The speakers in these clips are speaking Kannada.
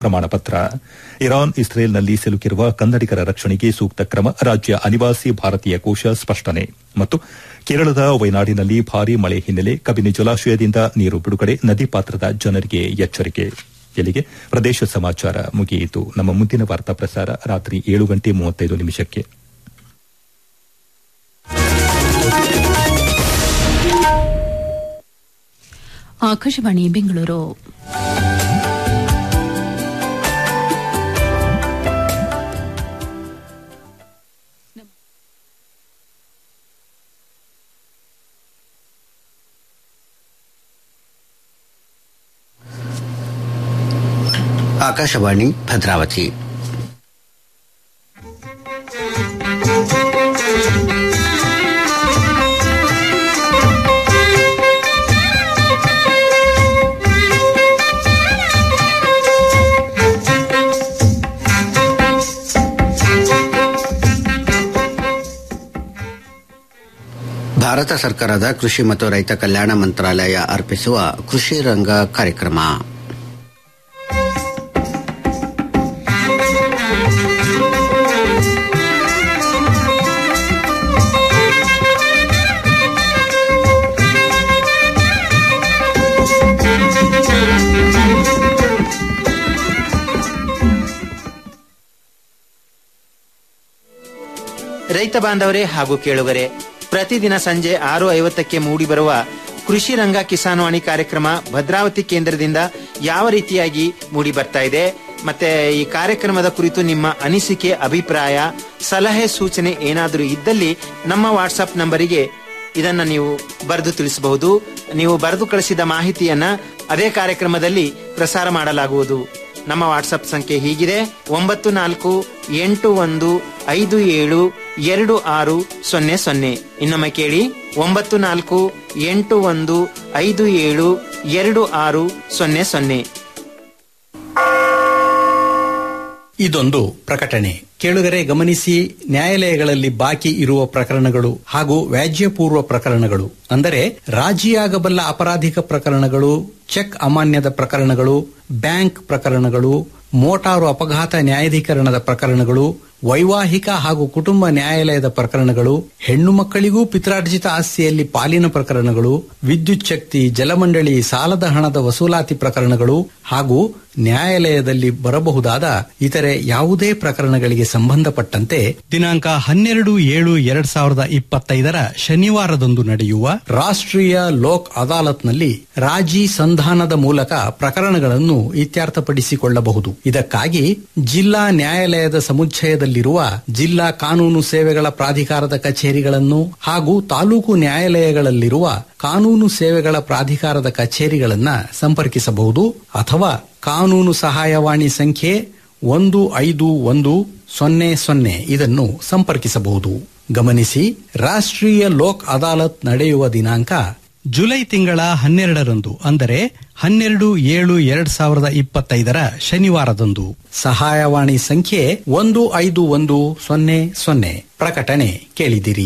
ಪ್ರಮಾಣ ಪತ್ರ ಇರಾನ್ ಇಸ್ರೇಲ್ನಲ್ಲಿ ಸಿಲುಕಿರುವ ಕನ್ನಡಿಗರ ರಕ್ಷಣೆಗೆ ಸೂಕ್ತ ಕ್ರಮ ರಾಜ್ಯ ಅನಿವಾಸಿ ಭಾರತೀಯ ಕೋಶ ಸ್ಪಷ್ಟನೆ ಮತ್ತು ಕೇರಳದ ವಯನಾಡಿನಲ್ಲಿ ಭಾರೀ ಮಳೆ ಹಿನ್ನೆಲೆ ಕಬಿನಿ ಜಲಾಶಯದಿಂದ ನೀರು ಬಿಡುಗಡೆ ನದಿ ಪಾತ್ರದ ಜನರಿಗೆ ಎಚ್ಚರಿಕೆ ಇಲ್ಲಿಗೆ ಪ್ರದೇಶ ಸಮಾಚಾರ ಮುಗಿಯಿತು ನಮ್ಮ ಮುಂದಿನ ವಾರ್ತಾ ಪ್ರಸಾರ ರಾತ್ರಿ ಏಳು ಗಂಟೆ ಮೂವತ್ತೈದು ನಿಮಿಷಕ್ಕೆ ಆಕಾಶವಾಣಿ ಬೆಂಗಳೂರು ಆಕಾಶವಾಣಿ ಭದ್ರಾವತಿ ಭಾರತ ಸರ್ಕಾರದ ಕೃಷಿ ಮತ್ತು ರೈತ ಕಲ್ಯಾಣ ಮಂತ್ರಾಲಯ ಅರ್ಪಿಸುವ ಕೃಷಿ ರಂಗ ಕಾರ್ಯಕ್ರಮ ರೈತ ಬಾಂಧವರೇ ಹಾಗೂ ಕೇಳುಗರೆ ಪ್ರತಿದಿನ ಸಂಜೆ ಆರು ಐವತ್ತಕ್ಕೆ ಮೂಡಿಬರುವ ಕೃಷಿ ರಂಗ ಕಿಸಾನ್ವಾಣಿ ಕಾರ್ಯಕ್ರಮ ಭದ್ರಾವತಿ ಕೇಂದ್ರದಿಂದ ಯಾವ ರೀತಿಯಾಗಿ ಮೂಡಿ ಬರ್ತಾ ಇದೆ ಮತ್ತೆ ಈ ಕಾರ್ಯಕ್ರಮದ ಕುರಿತು ನಿಮ್ಮ ಅನಿಸಿಕೆ ಅಭಿಪ್ರಾಯ ಸಲಹೆ ಸೂಚನೆ ಏನಾದರೂ ಇದ್ದಲ್ಲಿ ನಮ್ಮ ವಾಟ್ಸಪ್ ನಂಬರಿಗೆ ಇದನ್ನ ನೀವು ಬರೆದು ತಿಳಿಸಬಹುದು ನೀವು ಬರೆದು ಕಳಿಸಿದ ಮಾಹಿತಿಯನ್ನ ಅದೇ ಕಾರ್ಯಕ್ರಮದಲ್ಲಿ ಪ್ರಸಾರ ಮಾಡಲಾಗುವುದು ನಮ್ಮ ವಾಟ್ಸಪ್ ಸಂಖ್ಯೆ ಹೀಗಿದೆ ಒಂಬತ್ತು ನಾಲ್ಕು ಎಂಟು ಒಂದು ಐದು ಏಳು ಎರಡು ಆರು ಸೊನ್ನೆ ಸೊನ್ನೆ ಇನ್ನೊಮ್ಮೆ ಕೇಳಿ ಒಂಬತ್ತು ನಾಲ್ಕು ಎಂಟು ಒಂದು ಐದು ಏಳು ಎರಡು ಆರು ಸೊನ್ನೆ ಸೊನ್ನೆ ಇದೊಂದು ಪ್ರಕಟಣೆ ಕೇಳುಗರೆ ಗಮನಿಸಿ ನ್ಯಾಯಾಲಯಗಳಲ್ಲಿ ಬಾಕಿ ಇರುವ ಪ್ರಕರಣಗಳು ಹಾಗೂ ವ್ಯಾಜ್ಯಪೂರ್ವ ಪ್ರಕರಣಗಳು ಅಂದರೆ ರಾಜಿಯಾಗಬಲ್ಲ ಅಪರಾಧಿಕ ಪ್ರಕರಣಗಳು ಚೆಕ್ ಅಮಾನ್ಯದ ಪ್ರಕರಣಗಳು ಬ್ಯಾಂಕ್ ಪ್ರಕರಣಗಳು ಮೋಟಾರು ಅಪಘಾತ ನ್ಯಾಯಾಧೀಕರಣದ ಪ್ರಕರಣಗಳು ವೈವಾಹಿಕ ಹಾಗೂ ಕುಟುಂಬ ನ್ಯಾಯಾಲಯದ ಪ್ರಕರಣಗಳು ಹೆಣ್ಣು ಮಕ್ಕಳಿಗೂ ಪಿತ್ರಾರ್ಜಿತ ಆಸ್ತಿಯಲ್ಲಿ ಪಾಲಿನ ಪ್ರಕರಣಗಳು ವಿದ್ಯುತ್ ಶಕ್ತಿ ಜಲಮಂಡಳಿ ಸಾಲದ ಹಣದ ವಸೂಲಾತಿ ಪ್ರಕರಣಗಳು ಹಾಗೂ ನ್ಯಾಯಾಲಯದಲ್ಲಿ ಬರಬಹುದಾದ ಇತರೆ ಯಾವುದೇ ಪ್ರಕರಣಗಳಿಗೆ ಸಂಬಂಧಪಟ್ಟಂತೆ ದಿನಾಂಕ ಹನ್ನೆರಡು ಏಳು ಎರಡ್ ಸಾವಿರದ ಇಪ್ಪತ್ತೈದರ ಶನಿವಾರದಂದು ನಡೆಯುವ ರಾಷ್ಟ್ರೀಯ ಲೋಕ್ ಅದಾಲತ್ನಲ್ಲಿ ರಾಜಿ ಸಂಧಾನದ ಮೂಲಕ ಪ್ರಕರಣಗಳನ್ನು ಇತ್ಯರ್ಥಪಡಿಸಿಕೊಳ್ಳಬಹುದು ಇದಕ್ಕಾಗಿ ಜಿಲ್ಲಾ ನ್ಯಾಯಾಲಯದ ಸಮುಚ್ಚಯದಲ್ಲಿರುವ ಜಿಲ್ಲಾ ಕಾನೂನು ಸೇವೆಗಳ ಪ್ರಾಧಿಕಾರದ ಕಚೇರಿಗಳನ್ನು ಹಾಗೂ ತಾಲೂಕು ನ್ಯಾಯಾಲಯಗಳಲ್ಲಿರುವ ಕಾನೂನು ಸೇವೆಗಳ ಪ್ರಾಧಿಕಾರದ ಕಚೇರಿಗಳನ್ನು ಸಂಪರ್ಕಿಸಬಹುದು ಅಥವಾ ಕಾನೂನು ಸಹಾಯವಾಣಿ ಸಂಖ್ಯೆ ಒಂದು ಐದು ಒಂದು ಸೊನ್ನೆ ಸೊನ್ನೆ ಇದನ್ನು ಸಂಪರ್ಕಿಸಬಹುದು ಗಮನಿಸಿ ರಾಷ್ಟ್ರೀಯ ಲೋಕ್ ಅದಾಲತ್ ನಡೆಯುವ ದಿನಾಂಕ ಜುಲೈ ತಿಂಗಳ ಹನ್ನೆರಡರಂದು ಅಂದರೆ ಹನ್ನೆರಡು ಏಳು ಎರಡ್ ಸಾವಿರದ ಇಪ್ಪತ್ತೈದರ ಶನಿವಾರದಂದು ಸಹಾಯವಾಣಿ ಸಂಖ್ಯೆ ಒಂದು ಐದು ಒಂದು ಸೊನ್ನೆ ಸೊನ್ನೆ ಪ್ರಕಟಣೆ ಕೇಳಿದಿರಿ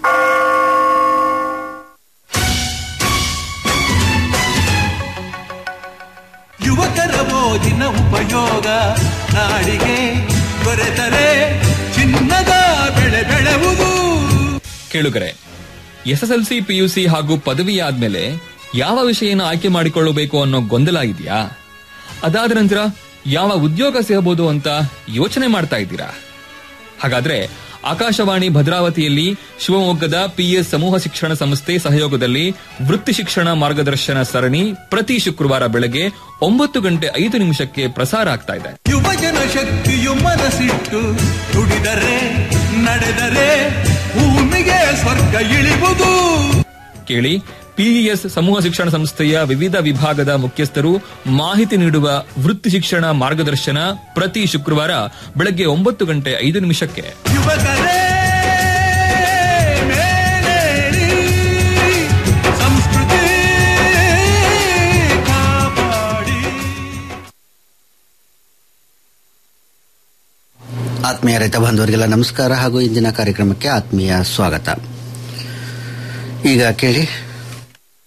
ಯುವಕರ ಓದಿನ ಉಪಯೋಗ ನಾಡಿಗೆ ದೊರೆತರೆ ಚಿನ್ನದ ಬೆಳೆ ಬೆಳೆವುದು ಕೇಳುಗರೆ ಎಸ್ಎಸ್ಎಲ್ಸಿ ಪಿಯುಸಿ ಹಾಗೂ ಪದವಿ ಆದ್ಮೇಲೆ ಯಾವ ವಿಷಯನ ಆಯ್ಕೆ ಮಾಡಿಕೊಳ್ಳಬೇಕು ಅನ್ನೋ ಗೊಂದಲ ಇದೆಯಾ ಅದಾದ ನಂತರ ಯಾವ ಉದ್ಯೋಗ ಸಿಗಬಹುದು ಅಂತ ಯೋಚನೆ ಮಾಡ್ತಾ ಇದ್ದೀರಾ ಹಾಗಾದ್ರೆ ಆಕಾಶವಾಣಿ ಭದ್ರಾವತಿಯಲ್ಲಿ ಶಿವಮೊಗ್ಗದ ಪಿಎಸ್ ಸಮೂಹ ಶಿಕ್ಷಣ ಸಂಸ್ಥೆ ಸಹಯೋಗದಲ್ಲಿ ವೃತ್ತಿ ಶಿಕ್ಷಣ ಮಾರ್ಗದರ್ಶನ ಸರಣಿ ಪ್ರತಿ ಶುಕ್ರವಾರ ಬೆಳಗ್ಗೆ ಒಂಬತ್ತು ಗಂಟೆ ಐದು ನಿಮಿಷಕ್ಕೆ ಪ್ರಸಾರ ಆಗ್ತಾ ಇದೆ ಯುವಜನ ಶಕ್ತಿಯು ಮನಸ್ಸಿಟ್ಟು ದುಡಿದರೆ ನಡೆದರೆ ಭೂಮಿಗೆ ಸ್ವರ್ಗ ಇಳಿವುದು ಕೇಳಿ ಪಿಇಎಸ್ ಸಮೂಹ ಶಿಕ್ಷಣ ಸಂಸ್ಥೆಯ ವಿವಿಧ ವಿಭಾಗದ ಮುಖ್ಯಸ್ಥರು ಮಾಹಿತಿ ನೀಡುವ ವೃತ್ತಿ ಶಿಕ್ಷಣ ಮಾರ್ಗದರ್ಶನ ಪ್ರತಿ ಶುಕ್ರವಾರ ಬೆಳಗ್ಗೆ ಒಂಬತ್ತು ಗಂಟೆ ಐದು ನಿಮಿಷಕ್ಕೆ ಯುವಕರೇ ಮೇಲೇಳಿ ಸಂಸ್ಕೃತಿ ಕಾಪಾಡಿ ಆತ್ಮೀಯ ರೈತ ಬಾಂಧವರಿಗೆಲ್ಲ ನಮಸ್ಕಾರ ಹಾಗೂ ಇಂದಿನ ಕಾರ್ಯಕ್ರಮಕ್ಕೆ ಆತ್ಮೀಯ ಸ್ವಾಗತ ಈಗ ಕೇಳಿ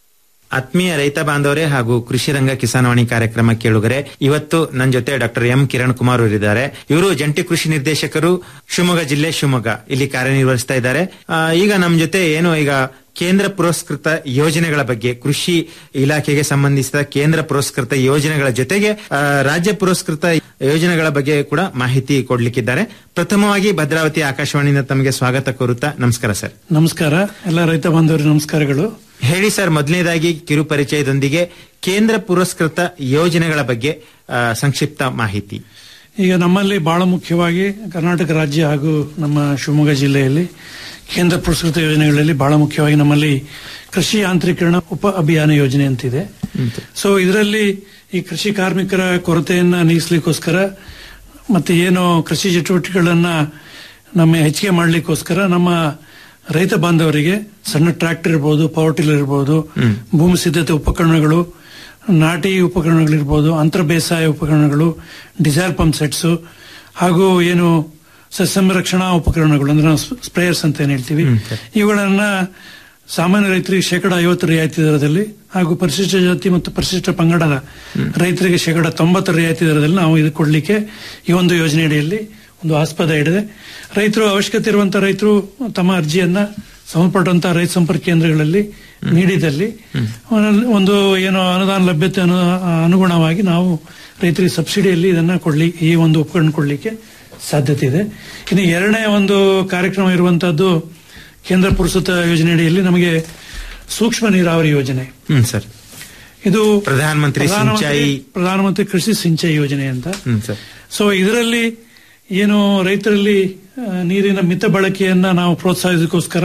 ಆತ್ಮೀಯ ರೈತ ಬಾಂಧವರೇ ಹಾಗೂ ಕೃಷಿ ರಂಗ ಕಿಸಾನವಾಣಿ ಕಾರ್ಯಕ್ರಮ ಕೇಳುಗರೆ ಇವತ್ತು ನನ್ನ ಜೊತೆ ಡಾಕ್ಟರ್ ಎಂ ಕಿರಣ್ ಕುಮಾರ್ ಅವರಿದ್ದಾರೆ ಇವರು ಜಂಟಿ ಕೃಷಿ ನಿರ್ದೇಶಕರು ಶಿವಮೊಗ್ಗ ಜಿಲ್ಲೆ ಶಿವಮೊಗ್ಗ ಇಲ್ಲಿ ಕಾರ್ಯನಿರ್ವಹಿಸ್ತಾ ಇದ್ದಾರೆ ಆ, ಈಗ ನಮ್ಮ ಜೊತೆ ಏನು ಈಗ ಕೇಂದ್ರ ಪುರಸ್ಕೃತ ಯೋಜನೆಗಳ ಬಗ್ಗೆ ಕೃಷಿ ಇಲಾಖೆಗೆ ಸಂಬಂಧಿಸಿದ ಕೇಂದ್ರ ಪುರಸ್ಕೃತ ಯೋಜನೆಗಳ ಜೊತೆಗೆ ಆ, ರಾಜ್ಯ ಪುರಸ್ಕೃತ ಯೋಜನೆಗಳ ಬಗ್ಗೆ ಕೂಡ ಮಾಹಿತಿ ಕೊಡ್ಲಿಕ್ಕಿದ್ದಾರೆ ಪ್ರಥಮವಾಗಿ ಭದ್ರಾವತಿ ಆಕಾಶವಾಣಿಯಿಂದ ತಮಗೆ ಸ್ವಾಗತ ಕೋರುತ್ತಾ ನಮಸ್ಕಾರ ಸರ್ ನಮಸ್ಕಾರ ಎಲ್ಲ ರೈತ ಬಾಂಧವರಿಗೆ ನಮಸ್ಕಾರಗಳು ಹೇಳಿ ಸರ್ ಮೊದಲನೇದಾಗಿ ಕಿರು ಪರಿಚಯದೊಂದಿಗೆ ಕೇಂದ್ರ ಪುರಸ್ಕೃತ ಯೋಜನೆಗಳ ಬಗ್ಗೆ ಆ, ಸಂಕ್ಷಿಪ್ತ ಮಾಹಿತಿ ಈಗ ನಮ್ಮಲ್ಲಿ ಬಹಳ ಮುಖ್ಯವಾಗಿ ಕರ್ನಾಟಕ ರಾಜ್ಯ ಹಾಗೂ ನಮ್ಮ ಶಿವಮೊಗ್ಗ ಜಿಲ್ಲೆಯಲ್ಲಿ ಕೇಂದ್ರ ಪುರಸ್ಕೃತ ಯೋಜನೆಗಳಲ್ಲಿ ಬಹಳ ಮುಖ್ಯವಾಗಿ ನಮ್ಮಲ್ಲಿ ಕೃಷಿ ಯಾಂತ್ರೀಕರಣ ಉಪ ಅಭಿಯಾನ ಯೋಜನೆ ಅಂತಿದೆ ಸೊ ಇದರಲ್ಲಿ ಈ ಕೃಷಿ ಕಾರ್ಮಿಕರ ಕೊರತೆಯನ್ನ ನೀಗಿಸ್ಲಿಕ್ಕೋಸ್ಕರ ಮತ್ತೆ ಏನು ಕೃಷಿ ಚಟುವಟಿಕೆಗಳನ್ನ ನಮ್ಮ ಹೆಚ್ಚಿಗೆ ಮಾಡಲಿಕ್ಕೋಸ್ಕರ ನಮ್ಮ ರೈತ ಬಾಂಧವರಿಗೆ ಸಣ್ಣ ಟ್ರ್ಯಾಕ್ಟರ್ ಇರ್ಬೋದು ಪವರ್ ಟಿಲ್ಲರ್ ಇರ್ಬೋದು ಭೂಮಿ ಸಿದ್ಧತೆ ಉಪಕರಣಗಳು ನಾಟಿ ಉಪಕರಣಗಳಿರ್ಬೋದು ಅಂತರ ಬೇಸಾಯ ಉಪಕರಣಗಳು ಡಿಸೈಲ್ ಪಂಪ್ ಸೆಟ್ಸ್ ಹಾಗೂ ಏನು ಸಸ್ಯ ರಕ್ಷಣಾ ಉಪಕರಣಗಳು ಅಂದ್ರೆ ನಾವು ಸ್ಪ್ರೇಯರ್ಸ್ ಅಂತ ಏನ್ ಹೇಳ್ತೀವಿ ಇವುಗಳನ್ನ ಸಾಮಾನ್ಯ ರೈತರಿಗೆ ಶೇಕಡ ಐವತ್ತು ರಿಯಾಯಿತಿ ದರದಲ್ಲಿ ಹಾಗೂ ಪರಿಶಿಷ್ಟ ಜಾತಿ ಮತ್ತು ಪರಿಶಿಷ್ಟ ಪಂಗಡದ ರೈತರಿಗೆ ಶೇಕಡ ತೊಂಬತ್ತು ರಿಯಾಯಿತಿ ದರದಲ್ಲಿ ನಾವು ಇದು ಕೊಡ್ಲಿಕ್ಕೆ ಈ ಒಂದು ಯೋಜನೆಯಡಿಯಲ್ಲಿ ಒಂದು ಆಸ್ಪದ ಹಿಡಿದೆ ರೈತರು ಅವಶ್ಯಕತೆ ಇರುವಂತಹ ರೈತರು ತಮ್ಮ ಅರ್ಜಿಯನ್ನ ಸಂಬಂಧಪಟ್ಟಂತಹ ರೈತ ಸಂಪರ್ಕ ಕೇಂದ್ರಗಳಲ್ಲಿ ನೀಡಿದಲ್ಲಿ ಒಂದು ಏನು ಅನುದಾನ ಲಭ್ಯತೆ ಅನು- ಅನುಗುಣವಾಗಿ ನಾವು ರೈತರಿಗೆ ಸಬ್ಸಿಡಿಯಲ್ಲಿ ಇದನ್ನ ಕೊಡ್ಲಿ ಈ ಒಂದು ಉಪಕರಣ ಕೊಡ್ಲಿಕ್ಕೆ ಸಾಧ್ಯತೆ ಇದೆ ಇನ್ನು ಎರಡನೇ ಒಂದು ಕಾರ್ಯಕ್ರಮ ಇರುವಂತಹದ್ದು ಕೇಂದ್ರ ಪುರಸ್ಕೃತ ಯೋಜನೆಯಡಿಯಲ್ಲಿ ನಮಗೆ ಸೂಕ್ಷ್ಮ ನೀರಾವರಿ ಯೋಜನೆ ಹ್ಮ್ ಸರ್ ಇದು ಪ್ರಧಾನಮಂತ್ರಿ ಸಿಂಚಾಯಿ ಪ್ರಧಾನಮಂತ್ರಿ ಕೃಷಿ ಸಿಂಚಾಯಿ ಯೋಜನೆ ಅಂತ ಹ್ಮ್ ಸರ್ ಸೊ ಇದರಲ್ಲಿ ಏನು ರೈತರಲ್ಲಿ ಆ, ನೀರಿನ ಮಿತ ಬಳಕೆಯನ್ನ ನಾವು ಪ್ರೋತ್ಸಾಹಿಸೋದಕ್ಕೋಸ್ಕರ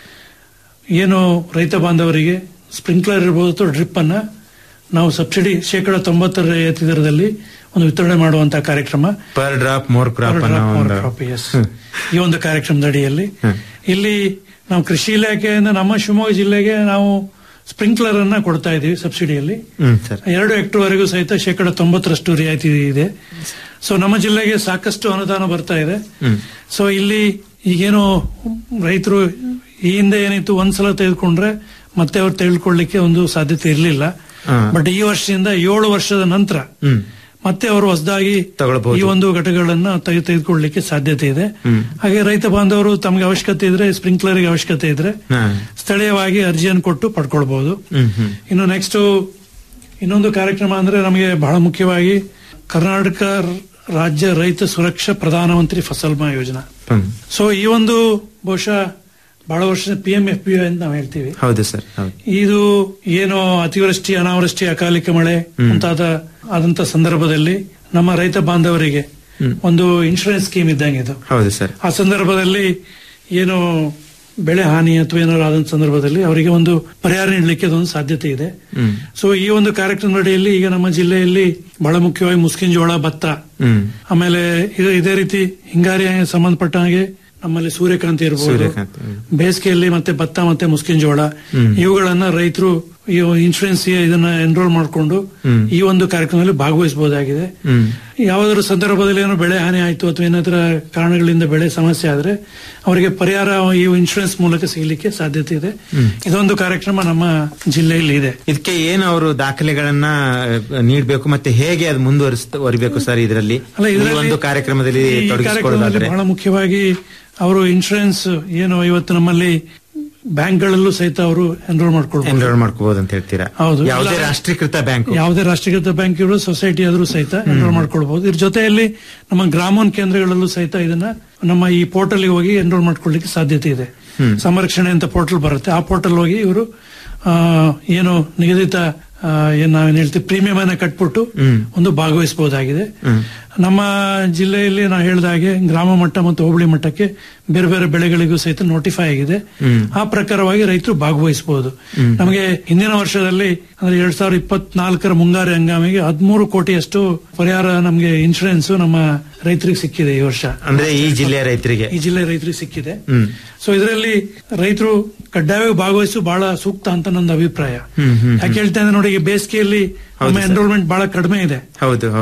ಏನು ರೈತ ಬಾಂಧವರಿಗೆ ಸ್ಪ್ರಿಂಕ್ಲರ್ ಇರ್ಬೋದು ಅಥವಾ ಡ್ರಿಪ್ ಅನ್ನ ನಾವು ಸಬ್ಸಿಡಿ ಶೇಕಡ ತೊಂಬತ್ತರ ರಿಯಾಯಿತಿ ದರದಲ್ಲಿ ಒಂದು ವಿತರಣೆ ಮಾಡುವಂತಹ ಕಾರ್ಯಕ್ರಮ ಪರ್ ಡ್ರಾಪ್ ಮೋರ್ ಕ್ರಾಪ್ ಅನ್ನೋ ಒಂದು Crop, yes. ಈ ಒಂದು ಕಾರ್ಯಕ್ರಮದ ಅಡಿಯಲ್ಲಿ ಇಲ್ಲಿ ನಾವು ಕೃಷಿ ಇಲಾಖೆಯಿಂದ ನಮ್ಮ ಶಿವಮೊಗ್ಗ ಜಿಲ್ಲೆಗೆ ನಾವು ಸ್ಪ್ರಿಂಕ್ಲರ್ ಅನ್ನ ಕೊಡ್ತಾ ಇದೀವಿ ಸಬ್ಸಿಡಿಯಲ್ಲಿ ಹ್ಮ್ ಸರ್ ಎರಡು ಹೆಕ್ಟರ್ ವರೆಗೂ ಸಹಿತ ಶೇಕಡ ತೊಂಬತ್ತರಷ್ಟು ರಿಯಾಯಿತಿ ಇದೆ ಸೊ ನಮ್ಮ ಜಿಲ್ಲೆಗೆ ಸಾಕಷ್ಟು ಅನುದಾನ ಬರ್ತಾ ಇದೆ ಸೊ ಇಲ್ಲಿ ಈಗೇನು ರೈತರು ಈ ಹಿಂದೆ ಏನಿತ್ತು ಒಂದ್ಸಲ ತೆಗೆದುಕೊಂಡ್ರೆ ಮತ್ತೆ ಅವ್ರು ತೆಗೆದುಕೊಳ್ಳಿಕ್ಕೆ ಒಂದು ಸಾಧ್ಯತೆ ಇರಲಿಲ್ಲ ಹಾ. ಬಟ್ ಈ ವರ್ಷದಿಂದ ಏಳು ವರ್ಷದ ನಂತರ ಹ್ಮ್ ಮತ್ತೆ ಅವರು ಹೊಸದಾಗಿ ತಗೊಳ್ಬಹುದು. ಈ ಒಂದು ಘಟಕಗಳನ್ನ ತೆಗೆ- ತೆಗೆದುಕೊಳ್ಳಲಿಕ್ಕೆ ಸಾಧ್ಯತೆ ಇದೆ ಹಾಗೆ ರೈತ ಬಾಂಧವರು ತಮಗೆ ಅವಶ್ಯಕತೆ ಇದ್ರೆ ಸ್ಪ್ರಿಂಕ್ಲರ್ಗೆ ಅವಶ್ಯಕತೆ ಇದ್ರೆ ಹಾ. ಸ್ಥಳೀಯವಾಗಿ ಅರ್ಜಿಯನ್ನು ಕೊಟ್ಟು ಪಡ್ಕೊಳ್ಬಹುದು ಹ್ಮ್ ಹ್ಮ್ ಇನ್ನು ನೆಕ್ಸ್ಟ್ ಇನ್ನೊಂದು ಕಾರ್ಯಕ್ರಮ ಅಂದ್ರೆ ನಮಗೆ ಬಹಳ ಮುಖ್ಯವಾಗಿ ಕರ್ನಾಟಕ ರಾಜ್ಯ ರೈತ ಸುರಕ್ಷಾ ಪ್ರಧಾನಮಂತ್ರಿ ಫಸಲ್ ಬಿಮಾ ಯೋಜನಾ ಹ್ಮ್ ಸೊ ಈ ಒಂದು ಬಹುಶಃ ಬಹಳ ವರ್ಷ ಪಿ ಎಂ ಎಫ್ ಪಿ ಅಂತ ನಾವು ಹೇಳ್ತೀವಿ ಹೌದು ಸರ್ ಹೌದು ಇದು ಏನು ಅತಿವೃಷ್ಟಿ ಅನಾವೃಷ್ಟಿ ಅಕಾಲಿಕ ಮಳೆ ಮುಂತಾದ ಆದಂತ ಸಂದರ್ಭದಲ್ಲಿ ನಮ್ಮ ರೈತ ಬಾಂಧವರಿಗೆ ಒಂದು ಇನ್ಶೂರೆನ್ಸ್ ಸ್ಕೀಮ್ ಇದ್ದಂಗೆ ಇದು ಹೌದು ಸರ್ ಆ ಸಂದರ್ಭದಲ್ಲಿ ಏನು ಬೆಳೆ ಹಾನಿ ಅಥವಾ ಏನಾದ್ರು ಆದಂತ ಸಂದರ್ಭದಲ್ಲಿ ಅವರಿಗೆ ಒಂದು ಪರಿಹಾರ ನೀಡಲಿಕ್ಕೆ ಅದೊಂದು ಸಾಧ್ಯತೆ ಇದೆ ಹ್ಮ್ ಸೊ ಈ ಒಂದು ಕಾರ್ಯಕ್ರಮದ ಅಡಿಯಲ್ಲಿ ಈಗ ನಮ್ಮ ಜಿಲ್ಲೆಯಲ್ಲಿ ಬಹಳ ಮುಖ್ಯವಾಗಿ ಮುಸ್ಕಿನ್ ಜೋಳ ಭತ್ತ ಹ್ಮ್ ಆಮೇಲೆ ಇದು- ಇದೇ ರೀತಿ ಹಿಂಗಾರಿ ಸಂಬಂಧಪಟ್ಟ ಹಾಗೆ ನಮ್ಮಲ್ಲಿ ಸೂರ್ಯಕಾಂತಿ ಇರಬಹುದು ಸೂರ್ಯಕಾಂತಿ, ಹ್ಮ್. ಬೇಸಿಗೆಯಲ್ಲಿ ಮತ್ತೆ ಭತ್ತ ಮತ್ತೆ ಮುಸ್ಕಿನ್ ಜೋಳ ಇವುಗಳನ್ನ ರೈತರು ಈ ಇನ್ಶೂರೆನ್ಸ್ ಇದನ್ನ ಎನ್ರೋಲ್ ಮಾಡಿಕೊಂಡು ಈ ಒಂದು ಕಾರ್ಯಕ್ರಮದಲ್ಲಿ ಭಾಗವಹಿಸಬಹುದಾಗಿದೆ ಹ್ಮ್ ಯಾವುದಾದ್ರು ಸಂದರ್ಭದಲ್ಲಿ ಏನೋ ಬೆಳೆ ಹಾನಿ ಆಯ್ತು ಅಥವಾ ಏನಾದ್ರ ಕಾರಣಗಳಿಂದ ಬೆಳೆ ಸಮಸ್ಯೆ ಆದ್ರೆ ಅವರಿಗೆ ಪರಿಹಾರ ಈ ಇನ್ಶೂರೆನ್ಸ್ ಮೂಲಕ ಸಿಗಲಿಕ್ಕೆ ಸಾಧ್ಯತೆ ಇದೆ ಇದೊಂದು ಕಾರ್ಯಕ್ರಮ ನಮ್ಮ ಜಿಲ್ಲೆಯಲ್ಲಿ ಇದೆ ಇದಕ್ಕೆ ಏನು ಅವರು ದಾಖಲೆಗಳನ್ನ ಅಹ್, ನೀಡ್ಬೇಕು ಮತ್ತೆ ಹೇಗೆ ಅದು ಮುಂದುವರಿಸಬೇಕು ಸರ್ ಇದರಲ್ಲಿ ಅಲ್ಲ ಈ ಇದರಲ್ಲಿ ಒಂದು ಕಾರ್ಯಕ್ರಮದಲ್ಲಿ ಈ ತೊಡಗಿಸಿಕೊಳ್ಳೋದಾದ್ರೆ ಕಾರ್ಯಕ್ರಮದಲ್ಲಿ ಬಹಳ ಮುಖ್ಯವಾಗಿ ಅವರು ಇನ್ಶೂರೆನ್ಸ್ ಏನು ಇವತ್ತು ನಮ್ಮಲ್ಲಿ ಬ್ಯಾಂಕ್ಗಳಲ್ಲೂ ಸಹಿತ ಅವರು ಎನ್ರೋಲ್ ಮಾಡ್ಕೊಳ್ಬಹುದು ಎನ್ರೋಲ್ ಮಾಡ್ಕೋಬಹುದು ಅಂತ ಹೇಳ್ತೀರಾ ಹೌದು. ಯಾವುದೇ ಇಲ್ಲ- ರಾಷ್ಟ್ರೀಕೃತ ಬ್ಯಾಂಕ್ ಯಾವುದೇ ರಾಷ್ಟ್ರೀಕೃತ ಬ್ಯಾಂಕ್ ಇರೋ ಸೊಸೈಟಿ ಆದ್ರೂ ಸಹಿತ ಎನ್ರೋಲ್ ಮಾಡ್ಕೊಳ್ಬಹುದು ಇದ್ರ ಜೊತೆಯಲ್ಲಿ ನಮ್ಮ ಗ್ರಾಮೋನ್ ಕೇಂದ್ರಗಳಲ್ಲೂ ಸಹಿತ ಇದನ್ನ ನಮ್ಮ ಈ ಪೋರ್ಟಲ್ ಹೋಗಿ ಎನ್ರೋಲ್ ಮಾಡ್ಕೊಳ್ಳಿಕ್ಕೆ ಸಾಧ್ಯತೆ ಇದೆ ಸಂರಕ್ಷಣೆ ಅಂತ ಪೋರ್ಟಲ್ ಬರುತ್ತೆ ಆ ಪೋರ್ಟಲ್ ಹೋಗಿ ಇವರು ಏನು ನಿಗದಿತ ಆ, ಏನ್ ನಾವೇನ್ ಹೇಳ್ತೀವಿ ಪ್ರೀಮಿಯಂ ಅನ್ನ ಕಟ್ಬಿಟ್ಟು ಒಂದು ಭಾಗವಹಿಸಬಹುದಾಗಿದೆ ನಮ್ಮ ಜಿಲ್ಲೆಯಲ್ಲಿ ನಾವು ಹೇಳಿದ ಹಾಗೆ ಗ್ರಾಮ ಮಟ್ಟ ಮತ್ತು ಹೋಬಳಿ ಮಟ್ಟಕ್ಕೆ ಬೇರೆ ಬೇರೆ ಬೆಳೆಗಳಿಗೂ ಸಹಿತ ನೋಟಿಫೈ ಆಗಿದೆ ಆ ಪ್ರಕಾರವಾಗಿ ರೈತರು ಭಾಗವಹಿಸಬಹುದು ನಮಗೆ ಹಿಂದಿನ ವರ್ಷದಲ್ಲಿ ಅಂದ್ರೆ ಎರಡ್ ಸಾವಿರದ ಇಪ್ಪತ್ನಾಲ್ಕರ ಮುಂಗಾರು ಹಂಗಾಮಿಗೆ ಹದಿಮೂರು ಕೋಟಿಯಷ್ಟು ಪರಿಹಾರ ನಮಗೆ ಇನ್ಶೂರೆನ್ಸ್ ನಮ್ಮ ರೈತರಿಗೆ ಸಿಕ್ಕಿದೆ ಈ ವರ್ಷ ಅಂದ್ರೆ ಈ ಜಿಲ್ಲೆಯ ರೈತರಿಗೆ ಈ ಜಿಲ್ಲೆ ರೈತರಿಗೆ ಸಿಕ್ಕಿದೆ ಹ್ಮ್ ಸೊ ಇದರಲ್ಲಿ ರೈತರು ಕಡ್ಡಾಯವಾಗಿ ಭಾಗವಹಿಸು ಬಹಳ ಸೂಕ್ತ ಅಂತ ನನ್ನ ಅಭಿಪ್ರಾಯ ಹ್ಮ್ ಹ್ಮ್ ಯಾಕೆ ಹೇಳ್ತಾ ಇದ್ರೆ ನೋಡಿ ಈ ಬೇಸಿಗೆಯಲ್ಲಿ ನಮ್ಮ ಎನ್ರೋಲ್ಮೆಂಟ್ ಬಹಳ ಕಡಿಮೆ ಇದೆ ಹೌದು ಹೌದು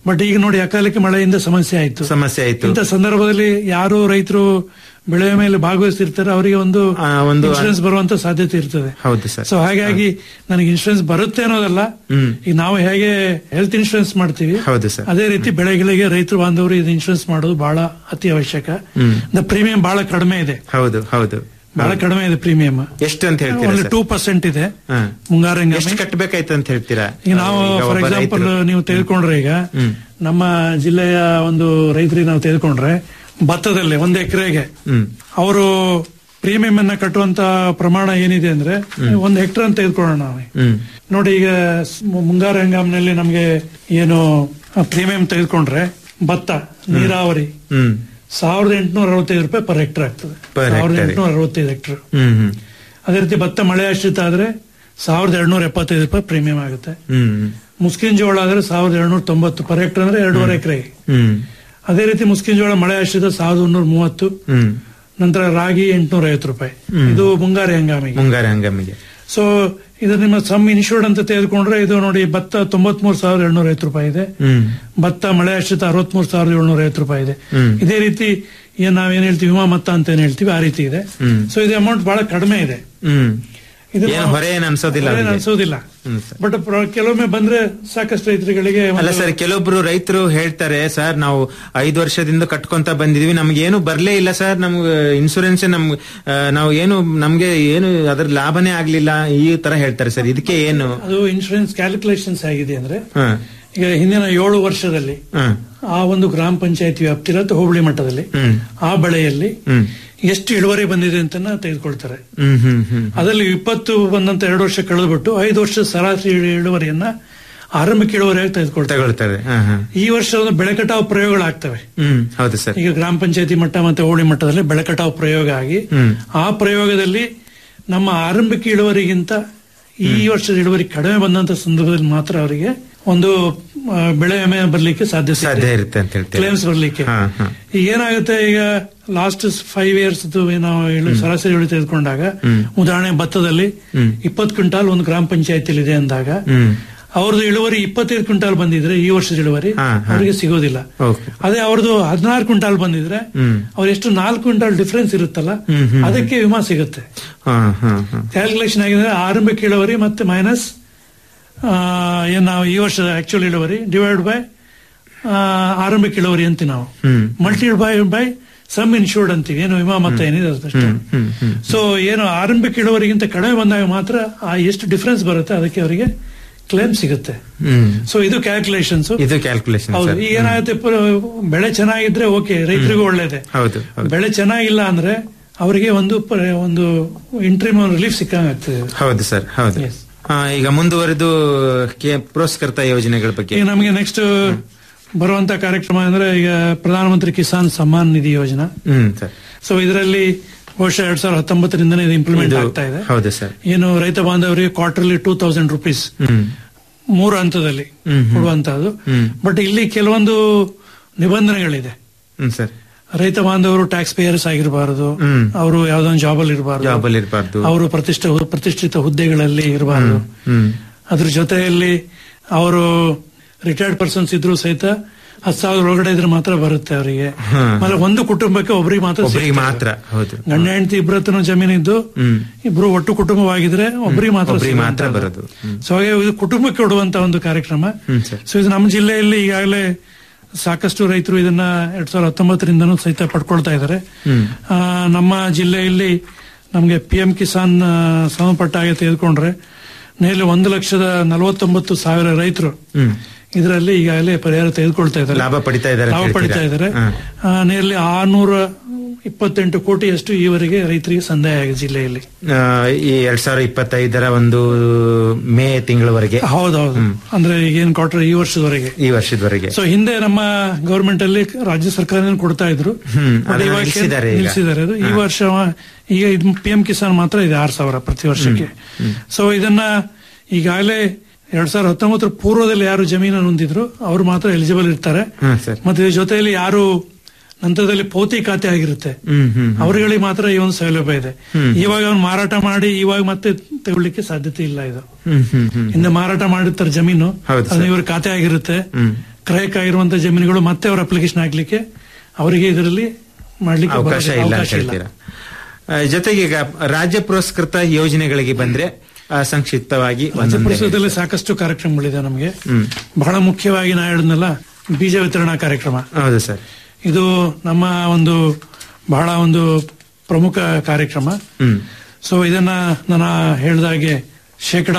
ಬಟ್ ಈಗ ನೋಡಿ ಅಕಾಲಿಕ ಮಳೆಯಿಂದ ಸಮಸ್ಯೆ ಆಯ್ತು ಸಮಸ್ಯೆ ಆಯ್ತು ಇಂಥ ಸಂದರ್ಭದಲ್ಲಿ ಯಾರು ರೈತರು ಬೆಳೆ ಮೇಲೆ ಭಾಗವಹಿಸಿರ್ತಾರೆ ಅವರಿಗೆ ಒಂದು ಆ, ಒಂದು- ಇನ್ಶೂರೆನ್ಸ್ ಬರುವಂತ ಸಾಧ್ಯತೆ ಇರ್ತದೆ ಹೌದು ಸರ್ ಸೊ ಹಾಗಾಗಿ ನನಗೆ ಇನ್ಶೂರೆನ್ಸ್ ಬರುತ್ತೆ ಅನ್ನೋದಲ್ಲ ಹ್ಮ್. ಈಗ ನಾವು ಹೇಗೆ ಹೆಲ್ತ್ ಇನ್ಶೂರೆನ್ಸ್ ಮಾಡ್ತೀವಿ ಹೌದು ಸರ್ ಅದೇ ರೀತಿ ಬೆಳೆಗಳಿಗೆ ರೈತರು ಬಾಂಧವರು ಇದು ಇನ್ಶೂರೆನ್ಸ್ ಮಾಡೋದು ಬಹಳ ಅತಿ ಅವಶ್ಯಕ ಹ್ಮ್. ಪ್ರೀಮಿಯಂ ಬಹಳ ಕಡಿಮೆ ಇದೆ ಹೌದು ಹೌದು ಬಹಳ ಕಡಿಮೆ ಇದೆ ಪ್ರೀಮಿಯಂ ಎಷ್ಟು ಅಂತ ಹೇಳ್ತೀರಾ ಓನ್ಲಿ ಸರ್? ಟೂ ಪರ್ಸೆಂಟ್ ಇದೆ ಹಾ. ಮುಂಗಾರು ಎಷ್ಟು ಹಂಗಾಮಿ ಕಟ್ಟಬೇಕಾಯ್ತು ಅಂತ ಹೇಳ್ತೀರಾ ಈಗ ನಾವು ಈಗ ಫಾರ್ ಒಬ್ಬ ಎಕ್ಸಾಂಪಲ್ ರೈತರು- ನೀವು ತೆಗೆದುಕೊಂಡ್ರೆ ಈಗ ಹ್ಮ್. ನಮ್ಮ ಜಿಲ್ಲೆಯ ಒಂದು ರೈತರಿಗೆ ನಾವು ತೆಗೆದುಕೊಂಡ್ರೆ ಭತ್ತದಲ್ಲಿ ಒಂದು ಎಕರೆಗೆ ಹ್ಮ್ ಅವರು ಪ್ರೀಮಿಯಂ ಅನ್ನ ಕಟ್ಟುವಂತ ಪ್ರಮಾಣ ಏನಿದೆ ಅಂದ್ರೆ ಒಂದು ಹೆಕ್ಟರ್ ಅಂತ ತೆಗೆದುಕೊಳ್ಳೋಣ ನಾವು ಹ್ಮ್ ನೋಡಿ ಈಗ ಸ್- ಮುಂಗಾರು ಹಂಗಾಮಿನಲ್ಲಿ ನಮಗೆ ಏನು ಪ್ರೀಮಿಯಂ ತೆಗೆದುಕೊಂಡ್ರೆ ಭತ್ತ ನೀರಾವರಿ ಹ್ಮ್ ಸಾವಿರದ ಎಂಟುನೂರ ಅರವತ್ತೈದು ರೂಪಾಯಿ ಪರ್ ಹೆಕ್ಟರ್ ಆಗ್ತದೆ Per ಸಾವಿರದ hectare. ಎಂಟುನೂರ ಅರವತ್ತೈದು ಹೆಕ್ಟರ್ ಹ್ಮ್ ಹ್ಮ್ ಅದೇ ರೀತಿ ಭತ್ತ ಮಳೆ ಆಶ್ರಿತ ಆದ್ರೆ ಸಾವಿರದ ಎರಡ್ನೂರ ಎಪ್ಪತ್ತೈದು ರೂಪಾಯಿ ಪ್ರೀಮಿಯಂ ಆಗುತ್ತೆ ಹ್ಮ್ ಮುಸ್ಕಿನ್ ಜೋಳ ಆದ್ರೆ ಸಾವಿರದ ಎರಡ್ನೂರ ತೊಂಬತ್ತು ಪರ್ ಹೆಕ್ಟರ್ ಅಂದ್ರೆ ಎರಡೂವರೆ ಎಕರೆಗೆ ಹ್ಮ್ ಅದೇ ರೀತಿ ಮುಸ್ಕಿನ್ ಜೋಳ ಮಳೆ ಆಶ್ರಿತ ಸಾವಿರದ ಒಂದೂರ ಮೂವತ್ತು ಹ್ಮ್ ನಂತರ ರಾಗಿ ಎಂಟುನೂರ ಐವತ್ತು ರೂಪಾಯಿ ಇದು ಮುಂಗಾರಿ ಹಂಗಾಮಿಗೆ ಮುಂಗಾರು ಹಂಗಾಮಿಗೆ ಸೊ ಇದು ನಿಮ್ಮ ಸಮ್ ಇನ್ಶೂರ್ಡ್ ಅಂತ ತೆಗೆದುಕೊಂಡ್ರೆ ಇದು ನೋಡಿ ಭತ್ತ ತೊಂಬತ್ಮೂರು ಸಾವಿರದ ಏಳ್ನೂರ ಐವತ್ತು ರೂಪಾಯಿ ಇದೆ ಹ್ಮ್ ಭತ್ತ ಮಳೆ ಆಶ್ರಿತ ಅರವತ್ಮೂರು ಸಾವಿರದ ಏಳ್ನೂರ ಐವತ್ತು ರೂಪಾಯಿ ಇದೆ ಹ್ಮ್. ಇದೇ ರೀತಿ ಏನ್ ನಾವೇನ್ ಹೇಳ್ತೀವಿ ವಿಮಾ ಮೊತ್ತ ಅಂತ ಏನ್ ಹೇಳ್ತೀವಿ ಆ ರೀತಿ ಇದೆ ಹ್ಮ್. ಸೊ ಇದು ಅಮೌಂಟ್ ಬಹಳ ಕಡಿಮೆ ಇದೆ ಹ್ಮ್ ಇದು ಏನು ನಾವು- ಹೊರೆ ಏನ್ ಅನ್ಸೋದಿಲ್ಲ ಹೊರೆ ಏನ್ ಅವ್ರಿಗೆ? ಅನ್ಸೋದಿಲ್ಲ ಹ್ಮ್ ಸರ್. ಬಟ್ ಕೆಲವೊಮ್ಮೆ ಬಂದ್ರೆ ಸಾಕಷ್ಟು ರೈತರುಗಳಿಗೆ ಒಂದು- ಅಲ್ಲ ಸರ್ ಕೆಲವೊಬ್ರು ರೈತರು ಹೇಳ್ತಾರೆ ಸರ್ ನಾವು ಐದು ವರ್ಷದಿಂದ ಕಟ್ಕೊಂತ ಬಂದಿದೀವಿ ನಮ್ಗೆ ಏನು ಬರ್ಲೇ ಇಲ್ಲ ಸರ್ ನಮ್ಗೆ ಇನ್ಸೂರೆನ್ಸ್ ನಮ್ ಆ, ನಾವು ಏನು ನಮ್ಗೆ ಏನು ಅದ್ರ ಲಾಭನೇ ಆಗ್ಲಿಲ್ಲ ಈ ತರ ಹೇಳ್ತಾರೆ ಸರ್ ಇದಕ್ಕೆ ಏನು ಅದು ಇನ್ಶೂರೆನ್ಸ್ ಕ್ಯಾಲ್ಕುಲೇಷನ್ಸ್ ಆಗಿದೆ ಅಂದ್ರೆ ಹ ಈಗ ಹಿಂದಿನ ಏಳು ವರ್ಷದಲ್ಲಿ ಹ ಆ ಒಂದು ಗ್ರಾಮ ಪಂಚಾಯತಿ ವ್ಯಾಪ್ತಿರ ಅಥವಾ ಹೋಬಳಿ ಮಟ್ಟದಲ್ಲಿ ಹ್ಮ್ ಆ ಬೆಳೆಯಲ್ಲಿ ಹ್ಮ್ ಎಷ್ಟು ಇಳುವರಿ ಬಂದಿದೆ ಅಂತ ತೆಗೆದುಕೊಳ್ತಾರೆ ಹ್ಮ್ ಹ್ಮ್ ಹ್ಮ್ ಅದರಲ್ಲಿ ವಿಪತ್ತು ಬಂದಂತ ಎರಡು ವರ್ಷ ಕಳೆದ್ಬಿಟ್ಟು ಐದು ವರ್ಷ ಸರಾಸರಿ ಇಳುವರಿಯನ್ನ ಆರಂಭಿಕ ಇಳುವರಿಯಾಗಿ ತೆಗೆದುಕೊಳ್ತಾರೆ ತಗೊಳ್ತಾರೆ ಹ ಹ ಈ ವರ್ಷ ಒಂದು ಬೆಳೆ ಕಟಾವು ಪ್ರಯೋಗಗಳಾಗ್ತವೆ ಹ್ಮ್ ಹೌದು ಸರ್ ಈಗ ಗ್ರಾಮ ಪಂಚಾಯತಿ ಮಟ್ಟ ಮತ್ತೆ ಹೋಬಳಿ ಮಟ್ಟದಲ್ಲಿ ಬೆಳೆ ಕಟಾವು ಪ್ರಯೋಗ ಆಗಿ ಹ್ಮ್. ಆ ಪ್ರಯೋಗದಲ್ಲಿ ನಮ್ಮ ಆರಂಭಿಕ ಇಳುವರಿಗಿಂತ ಈ ವರ್ಷದ ಇಳುವರಿ ಕಡಿಮೆ ಬಂದಂತ ಸಂದರ್ಭದಲ್ಲಿ ಮಾತ್ರ ಅವರಿಗೆ ಒಂದು ಆ, ಬೆಳೆ ವಿಮೆ ಬರ್ಲಿಕ್ಕೆ ಸಾಧ್ಯ ಸಾಧ್ಯ ಇರುತ್ತೆ ಅಂತ ಹೇಳ್ತೀರಾ ಕ್ಲೇಮ್ಸ್ ಬರ್ಲಿಕ್ಕೆ ಹಾ ಹಾ ಈಗ ಏನಾಗುತ್ತೆ ಈಗ ಲಾಸ್ಟ್ ಫೈವ್ ಇಯರ್ಸ್ ನಾವು ಇಳು- ಸರಾಸರಿ ಇಳುವರಿ ತೆಗೆದುಕೊಂಡಾಗ ಉದಾಹರಣೆ ಭತ್ತದಲ್ಲಿ ಹ್ಮ್. ಇಪ್ಪತ್ತು ಕ್ವಿಂಟಾಲ್ ಒಂದು ಗ್ರಾಮ ಪಂಚಾಯತಿಲಿ ಇದೆ ಅಂದಾಗ ಹ್ಮ್ ಅವ್ರದ್ದು ಇಳುವರಿ ಇಪ್ಪತ್ತೈದು ಕ್ವಿಂಟಾಲ್ ಬಂದಿದ್ರೆ ಈ ವರ್ಷದ ಇಳುವರಿ ಹಾ, ಹಾ. ಅವರಿಗೆ ಸಿಗೋದಿಲ್ಲ ಓಕೆ ಅದೇ ಅವ್ರದ್ದು ಹದಿನಾರು ಕ್ವಿಂಟಾಲ್ ಬಂದಿದ್ರೆ ಹ್ಮ್ ಅವ್ರ ಎಷ್ಟು ನಾಲ್ಕು ಕ್ವಿಂಟಾಲ್ ಡಿಫರೆನ್ಸ್ ಇರುತ್ತಲ್ಲ ಹ್ಮ್, ಹ್ಮ್. ಅದಕ್ಕೆ ವಿಮಾ ಸಿಗುತ್ತೆ ಹಾ ಹಾ ಹಾ ಕ್ಯಾಲ್ಕುಲೇಷನ್ ಆಗಿದೆ ಆರಂಭಿಕ ಇಳುವರಿ ಮತ್ತೆ ಮೈನಸ್ ಏನ್ ನಾವು ಈ ವರ್ಷದ ಆಕ್ಚುಲ್ ಇಳುವರಿ ಡಿವೈಡ್ ಬೈ ಆರಂಭಿಕ ಇಳುವರಿ ಅಂತೀವಿ ನಾವು ಹ್ಮ್ multiply by sum insured ಅಂತೀವಿ ಏನು ವಿಮಾ ಮೊತ್ತ ಏನಿದೆ ಅದಷ್ಟೇ ಹ್ಮ್ ಹ್ಮ್ ಸೊ ಏನು ಆರಂಭಿಕ ಇಳುವರಿಗಿಂತ ಕಡಿಮೆ ಬಂದಾಗ ಮಾತ್ರ ಆ ಎಷ್ಟು ಡಿಫರೆನ್ಸ್ ಬರುತ್ತೆ ಅದಕ್ಕೆ ಅವರಿಗೆ ಕ್ಲೇಮ್ ಸಿಗುತ್ತೆ ಹ್ಮ್ ಸೊ ಇದು ಕ್ಯಾಲ್ಕುಲೇಷನ್ಸ್ ಇದು ಕ್ಯಾಲ್ಕುಲೇಷನ್ ಹೌದು ಸರ್ ಈಗ ಏನಾಗುತ್ತೆ ಪ- ಬೆಳೆ ಚೆನ್ನಾಗಿದ್ರೆ ಓಕೆ ರೈತರಿಗೂ ಒಳ್ಳೇದೆ ಹೌದು ಹೌದು ಬೆಳೆ ಚೆನ್ನಾಗಿಲ್ಲ ಅಂದ್ರೆ ಅವರಿಗೆ ಒಂದು ಪ- ಒಂದು ಇಂಟ್ರಿಮ್ ರಿಲೀಫ್ ಸಿಕ್ಕಂಗ ಆಗ್ತದೆ ಹೌದು ಸರ್ ಹೌದು Yes. ಹಾ ಈಗ ಮುಂದುವರೆದು ಕೆ- ಪುರಸ್ಕೃತ ಯೋಜನೆಗಳ ಬಗ್ಗೆ ಈಗ ನಮಗೆ ನೆಕ್ಸ್ಟ್ ಬರುವಂತ ಕಾರ್ಯಕ್ರಮ ಅಂದ್ರೆ ಈಗ ಪ್ರಧಾನಮಂತ್ರಿ ಕಿಸಾನ್ ಸಮ್ಮಾನ್ ನಿಧಿ ಯೋಜನಾ ಹ್ಮ್ ಸರ್ ಸೊ ಇದರಲ್ಲಿ ಬಹುಶಃ ಎರಡ್ ಸಾವಿರದ ಹತ್ತೊಂಬತ್ತರಿಂದನೇ ಇದು ಇಂಪ್ಲಿಮೆಂಟ್ ಇದು ಆಗ್ತಾ ಇದೆ ಹೌದು ಸರ್ ಏನು ರೈತ ಬಾಂಧವರಿಗೆ ಕ್ವಾರ್ಟರ್ಲಿ ಟೂ ತೌಸಂಡ್ ರುಪೀಸ್ ಹ್ಮ್ ಮೂರು ಹಂತದಲ್ಲಿ ಹ್ಮ್, ಹ್ಮ್. ಕೊಡುವಂತಹದ್ದು ಹ್ಮ್. ಬಟ್ ಇಲ್ಲಿ ಕೆಲವೊಂದು ನಿಬಂಧನೆಗಳಿದೆ ಹ್ಮ್ ಸರ್ ರೈತ ಬಾಂಧವರು ಟ್ಯಾಕ್ಸ್ ಪೇಯರ್ಸ್ ಆಗಿರಬಾರದು ಹ್ಮ್. ಅವರು ಯಾವ್ದೊಂದು ಜಾಬ್ ಅಲ್ಲಿ ಇರಬಾರದು ಜಾಬ್ ಅಲ್ಲಿ ಇರಬಾರ್ದು ಅವರು ಪ್ರತಿಷ್ಠ ಪ್ರತಿಷ್ಠಿತ ಹುದ್ದೆಗಳಲ್ಲಿ ಇರಬಾರದು ಹ್ಮ್ ಅದ್ರ ಜೊತೆಯಲ್ಲಿ ಅವರು ರಿಟೈರ್ಡ್ ಪರ್ಸನ್ಸ್ ಇದ್ರು ಸಹಿತ ಹತ್ತು ಸಾವಿರ ಒಳಗಡೆ ಇದ್ರೆ ಮಾತ್ರ ಬರುತ್ತೆ ಅವರಿಗೆ ಹ್ಮ್. ಆಮೇಲೆ ಒಂದು ಕುಟುಂಬಕ್ಕೆ ಒಬ್ಬರಿಗೆ ಮಾತ್ರ ಒಬ್ಬರಿಗೆ ಸಿಗ್ತದೆ. ಮಾತ್ರ ಹೌದು ಗಂಡ ಹೆಂಡತಿ ಇಬ್ಬರತ್ರ ಜಮೀನಿದ್ದು ಹ್ಮ್ ಇಬ್ರು ಒಟ್ಟು ಕುಟುಂಬವಾಗಿದ್ರೆ ಒಬ್ಬರಿಗೆ ಮಾತ್ರ ಒಬ್ರಿಗೆ ಮಾತ್ರ ಸಿಗುವಂತಹದ್ದು. ಬರೋದು. ಹ್ಮ್. ಸೊ ಹಾಗೆ ಇದು ಕುಟುಂಬಕ್ಕೆ ಕೊಡುವಂತ ಒಂದು ಕಾರ್ಯಕ್ರಮ ಹ್ಮ್ ಸರ್ ಸೊ ಇದು ನಮ್ಮ ಜಿಲ್ಲೆಯಲ್ಲಿ ಈಗಾಗಲೇ ಸಾಕಷ್ಟು ರೈತರು ಇದನ್ನ ಎರಡ್ ಸಾವಿರದ ಹತ್ತೊಂಬತ್ತರಿಂದನೂ ಸಹಿತ ಪಡ್ಕೊಳ್ತಾ ಇದ್ದಾರೆ ಹ್ಮ್ ಆ, ನಮ್ಮ ಜಿಲ್ಲೆಯಲ್ಲಿ ನಮಗೆ ಪಿ ಎಂ ಕಿಸಾನ್ ಆ, ಸಂಬಂಧಪಟ್ಟ ಹಾಗೆ ತೆಗೆದುಕೊಂಡ್ರೆ ನೇರಲಿ ಒಂದು ಲಕ್ಷದ ನಲವತ್ತೊಂಬತ್ತು ಸಾವಿರ ರೈತರು ಹ್ಮ್ ಇದರಲ್ಲಿ ಈಗಾಗಲೇ ಪರಿಹಾರ ತೆಗೆದುಕೊಳ್ತಾ ಇದ್ದಾರೆ ಲಾಭ ಪಡಿತಾ ಇದ್ದಾರೆ ಅಂತ ಲಾಭ ಪಡಿತಾ ಹೇಳ್ತೀರಾ? ಇದ್ದಾರೆ ಹಾ. ನೇರಲಿ ಆರ್ನೂರ ಇಪ್ಪತ್ತೆಂಟು ಕೋಟಿಯಷ್ಟು ಈವರೆಗೆ ರೈತರಿಗೆ ಸಂದಾಯ ಆಗಿದೆ ಜಿಲ್ಲೆಯಲ್ಲಿ ಆ, ಈ ಎರಡ್ ಸಾವಿರದ ಇಪ್ಪತ್ತೈದರ ಒಂದು ಮೇ ತಿಂಗಳವರೆಗೆ ಹೌದೌದು ಅಂದ್ರೆ ಈಗೇನು ಕ್ವಾರ್ಟರ್ ಈ ವರ್ಷದವರೆಗೆ ಈ ವರ್ಷದವರೆಗೆ ಸೊ ಹಿಂದೆ ನಮ್ಮ ಗವರ್ಮೆಂಟ್ ಅಲ್ಲಿ ರಾಜ್ಯ ಸರ್ಕಾರ ಕೊಡ್ತಾ ಇದ್ರು ಹ್ಮ್, But ಅದನ್ನ ಇವಾಗ ನಿಲ್ಸಿದ್ದಾರೆ ಈಗ. ನಿಲ್ಸಿದ್ದಾರೆ ಅದು ಈ ವರ್ಷ ಈಗ ಇದು ಪಿ ಎಂ ಕಿಸಾನ್ ಮಾತ್ರ ಇದೆ ಆರ್ ಸಾವಿರ ಪ್ರತಿ ವರ್ಷಕ್ಕೆ ಸೊ ಇದನ್ನ ಈಗಾಗಲೇ ಎರಡ್ ಸಾವಿರದ ಹತ್ತೊಂಬತ್ತರ ಪೂರ್ವದಲ್ಲಿ ಯಾರು ಜಮೀನನ್ನು ಹೊಂದಿದ್ರು ಅವರು ಮಾತ್ರ ಎಲಿಜಿಬಲ್ ಇರ್ತಾರೆ ಹಾ ಸರ್ ಮತ್ತೆ ಇದ್ರ ಜೊತೆಯಲ್ಲಿ ಯಾರು ನಂತರದಲ್ಲಿ ಪೌತಿ ಖಾತೆ ಆಗಿರುತ್ತೆ ಹ್ಮ್ ಹ್ಮ್ ಅವರುಗಳಿಗೆ ಮಾತ್ರ ಈ ಒಂದು ಸೌಲಭ್ಯ ಇದೆ ಹ್ಮ್. ಇವಾಗ ಅವ್ನು ಮಾರಾಟ ಮಾಡಿ ಇವಾಗ ಮತ್ತೆ ತಗೊಳ್ಳಿಕ್ಕೆ ಸಾಧ್ಯತೆ ಇಲ್ಲ ಇದು ಹ್ಮ್ ಹ್ಮ್ ಹ್ಮ್ ಹಿಂದೆ ಮಾರಾಟ ಮಾಡಿರ್ತಾರೆ ಜಮೀನು ಹೌದು ಅದು ಸರ್. ಇವ್ರ ಖಾತೆ ಆಗಿರುತ್ತೆ ಹ್ಮ್ ಕ್ರಯಕ್ಕಾಗಿರುವಂತಹ ಜಮೀನುಗಳು ಮತ್ತೆ ಅವರ ಅಪ್ಲಿಕೇಶನ್ ಹಾಕ್ಲಿಕ್ಕೆ ಅವರಿಗೆ ಇದರಲ್ಲಿ ಮಾಡ್ಲಿಕ್ಕೆ ಅವಕಾಶ ಬರೋದಿಲ್ಲ, ಇಲ್ಲ ಅಂತ ಅವಕಾಶ ಇಲ್ಲ ಹೇಳ್ತೀರಾ ಆ, ಜೊತೆಗೆ ಈಗ ರಾಜ್ಯ ಪುರಸ್ಕೃತ ಯೋಜನೆಗಳಿಗೆ ಬಂದ್ರೆ ಆ, ಸಂಕ್ಷಿಪ್ತವಾಗಿ ರಾಜ್ಯ ಒಂದೊಂದೇ ಪುರಸ್ಕೃತದಲ್ಲಿ ಸಾಕಷ್ಟು ಕಾರ್ಯಕ್ರಮಗಳಿದೆ ನಮಗೆ ಹ್ಮ್. ಬಹಳ ಮುಖ್ಯವಾಗಿ ನಾ ಹೇಳಿದ್ನಲ್ಲ ಬೀಜ ವಿತರಣಾ ಕಾರ್ಯಕ್ರಮ ಹೌದು ಸರ್ ಇದು ನಮ್ಮ ಒಂದು ಬಹಳ ಒಂದು ಪ್ರಮುಖ ಕಾರ್ಯಕ್ರಮ ಹ್ಮ್ ಸೊ ಇದನ್ನ ನಾನು ಹೇಳಿದಾಗೆ ಶೇಕಡ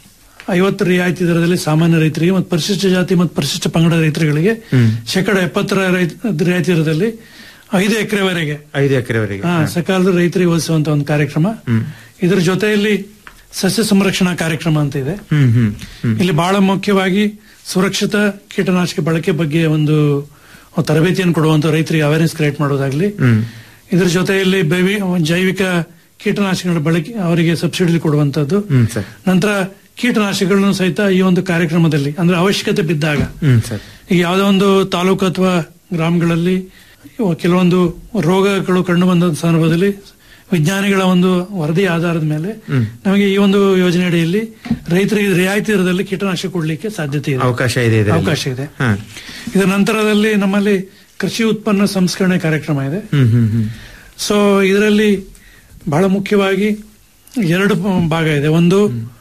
ಐವತ್ತು ರಿಯಾಯಿತಿ ದರದಲ್ಲಿ ಸಾಮಾನ್ಯ ರೈತರಿಗೆ ಮತ್ತು ಪರಿಶಿಷ್ಟ ಜಾತಿ ಮತ್ತು ಪರಿಶಿಷ್ಟ ಪಂಗಡ ರೈತರುಗಳಿಗೆ ಶೇಕಡ ಎಪ್ಪತ್ತರ ರೈತ- ರಿಯಾಯಿತಿ ದರದಲ್ಲಿ ಐದು ಎಕರೆವರೆಗೆ ಐದು ಎಕರೆವರೆಗೆ ಹಾ, ಸಕಾಲದ ರೈತರಿಗೆ ಓದಿಸುವಂತ ಒಂದು ಕಾರ್ಯಕ್ರಮ ಇದರ ಜೊತೆಯಲ್ಲಿ ಸಸ್ಯ ಸಂರಕ್ಷಣಾ ಕಾರ್ಯಕ್ರಮ ಅಂತ ಇದೆ ಹ್ಮ್ ಹ್ಮ್ ಹ್ಮ್ ಇಲ್ಲಿ ಬಹಳ ಮುಖ್ಯವಾಗಿ ಸುರಕ್ಷಿತ ಕೀಟನಾಶಕ ಬಳಕೆ ಬಗ್ಗೆ ಒಂದು ತರಬೇತಿಯನ್ನು ಕೊಡುವಂತ ರೈತರಿಗೆ ಅವೇರ್ನೆಸ್ ಕ್ರಿಯೇಟ್ ಮಾಡೋದಾಗ್ಲಿ ಹ್ಮ್ ಇದರ ಜೊತೆಯಲ್ಲಿ ಬೈವಿ- ಜೈವಿಕ ಕೀಟನಾಶಕಗಳ ಬಳಕೆ ಅವರಿಗೆ ಸಬ್ಸಿಡಿ ಕೊಡುವಂತದ್ದು ಹ್ಮ್ ಸರ್ ನಂತರ ಕೀಟನಾಶಕಗಳನ್ನು ಸಹಿತ ಈ ಒಂದು ಕಾರ್ಯಕ್ರಮದಲ್ಲಿ ಅಂದ್ರೆ ಅವಶ್ಯಕತೆ ಬಿದ್ದಾಗ ಹ್ಮ್ ಸರ್ ಈಗ ಯಾವುದೋ ಒಂದು ತಾಲೂಕು ಅಥವಾ ಗ್ರಾಮಗಳಲ್ಲಿ ಕೆಲವೊಂದು ರೋಗಗಳು ಕಂಡು ಬಂದ ಸಂದರ್ಭದಲ್ಲಿ ವಿಜ್ಞಾನಿಗಳ ಒಂದು ವರದಿ ಆಧಾರದ ಮೇಲೆ ನಮಗೆ ಈ ಒಂದು ಯೋಜನೆ ಅಡಿಯಲ್ಲಿ ರೈತರಿಗೆ ರಿಯಾಯಿತಿ ದರದಲ್ಲಿ ಕೀಟನಾಶಕ ಕೊಡ್ಲಿಕ್ಕೆ ಸಾಧ್ಯತೆ ಇದೆ ಅವಕಾಶ ಇದೆ ಇದರಲ್ಲಿ. ಅವಕಾಶ ಇದೆ ಹಾ. ಇದರ ನಂತರದಲ್ಲಿ ನಮ್ಮಲ್ಲಿ ಕೃಷಿ ಉತ್ಪನ್ನ ಸಂಸ್ಕರಣೆ ಕಾರ್ಯಕ್ರಮ ಇದೆ ಹ್ಮ್ ಹ್ಮ್ ಹ್ಮ್ ಸೊ ಇದರಲ್ಲಿ ಬಹಳ ಮುಖ್ಯವಾಗಿ ಎರಡು ಭಾಗ ಇದೆ ಒಂದು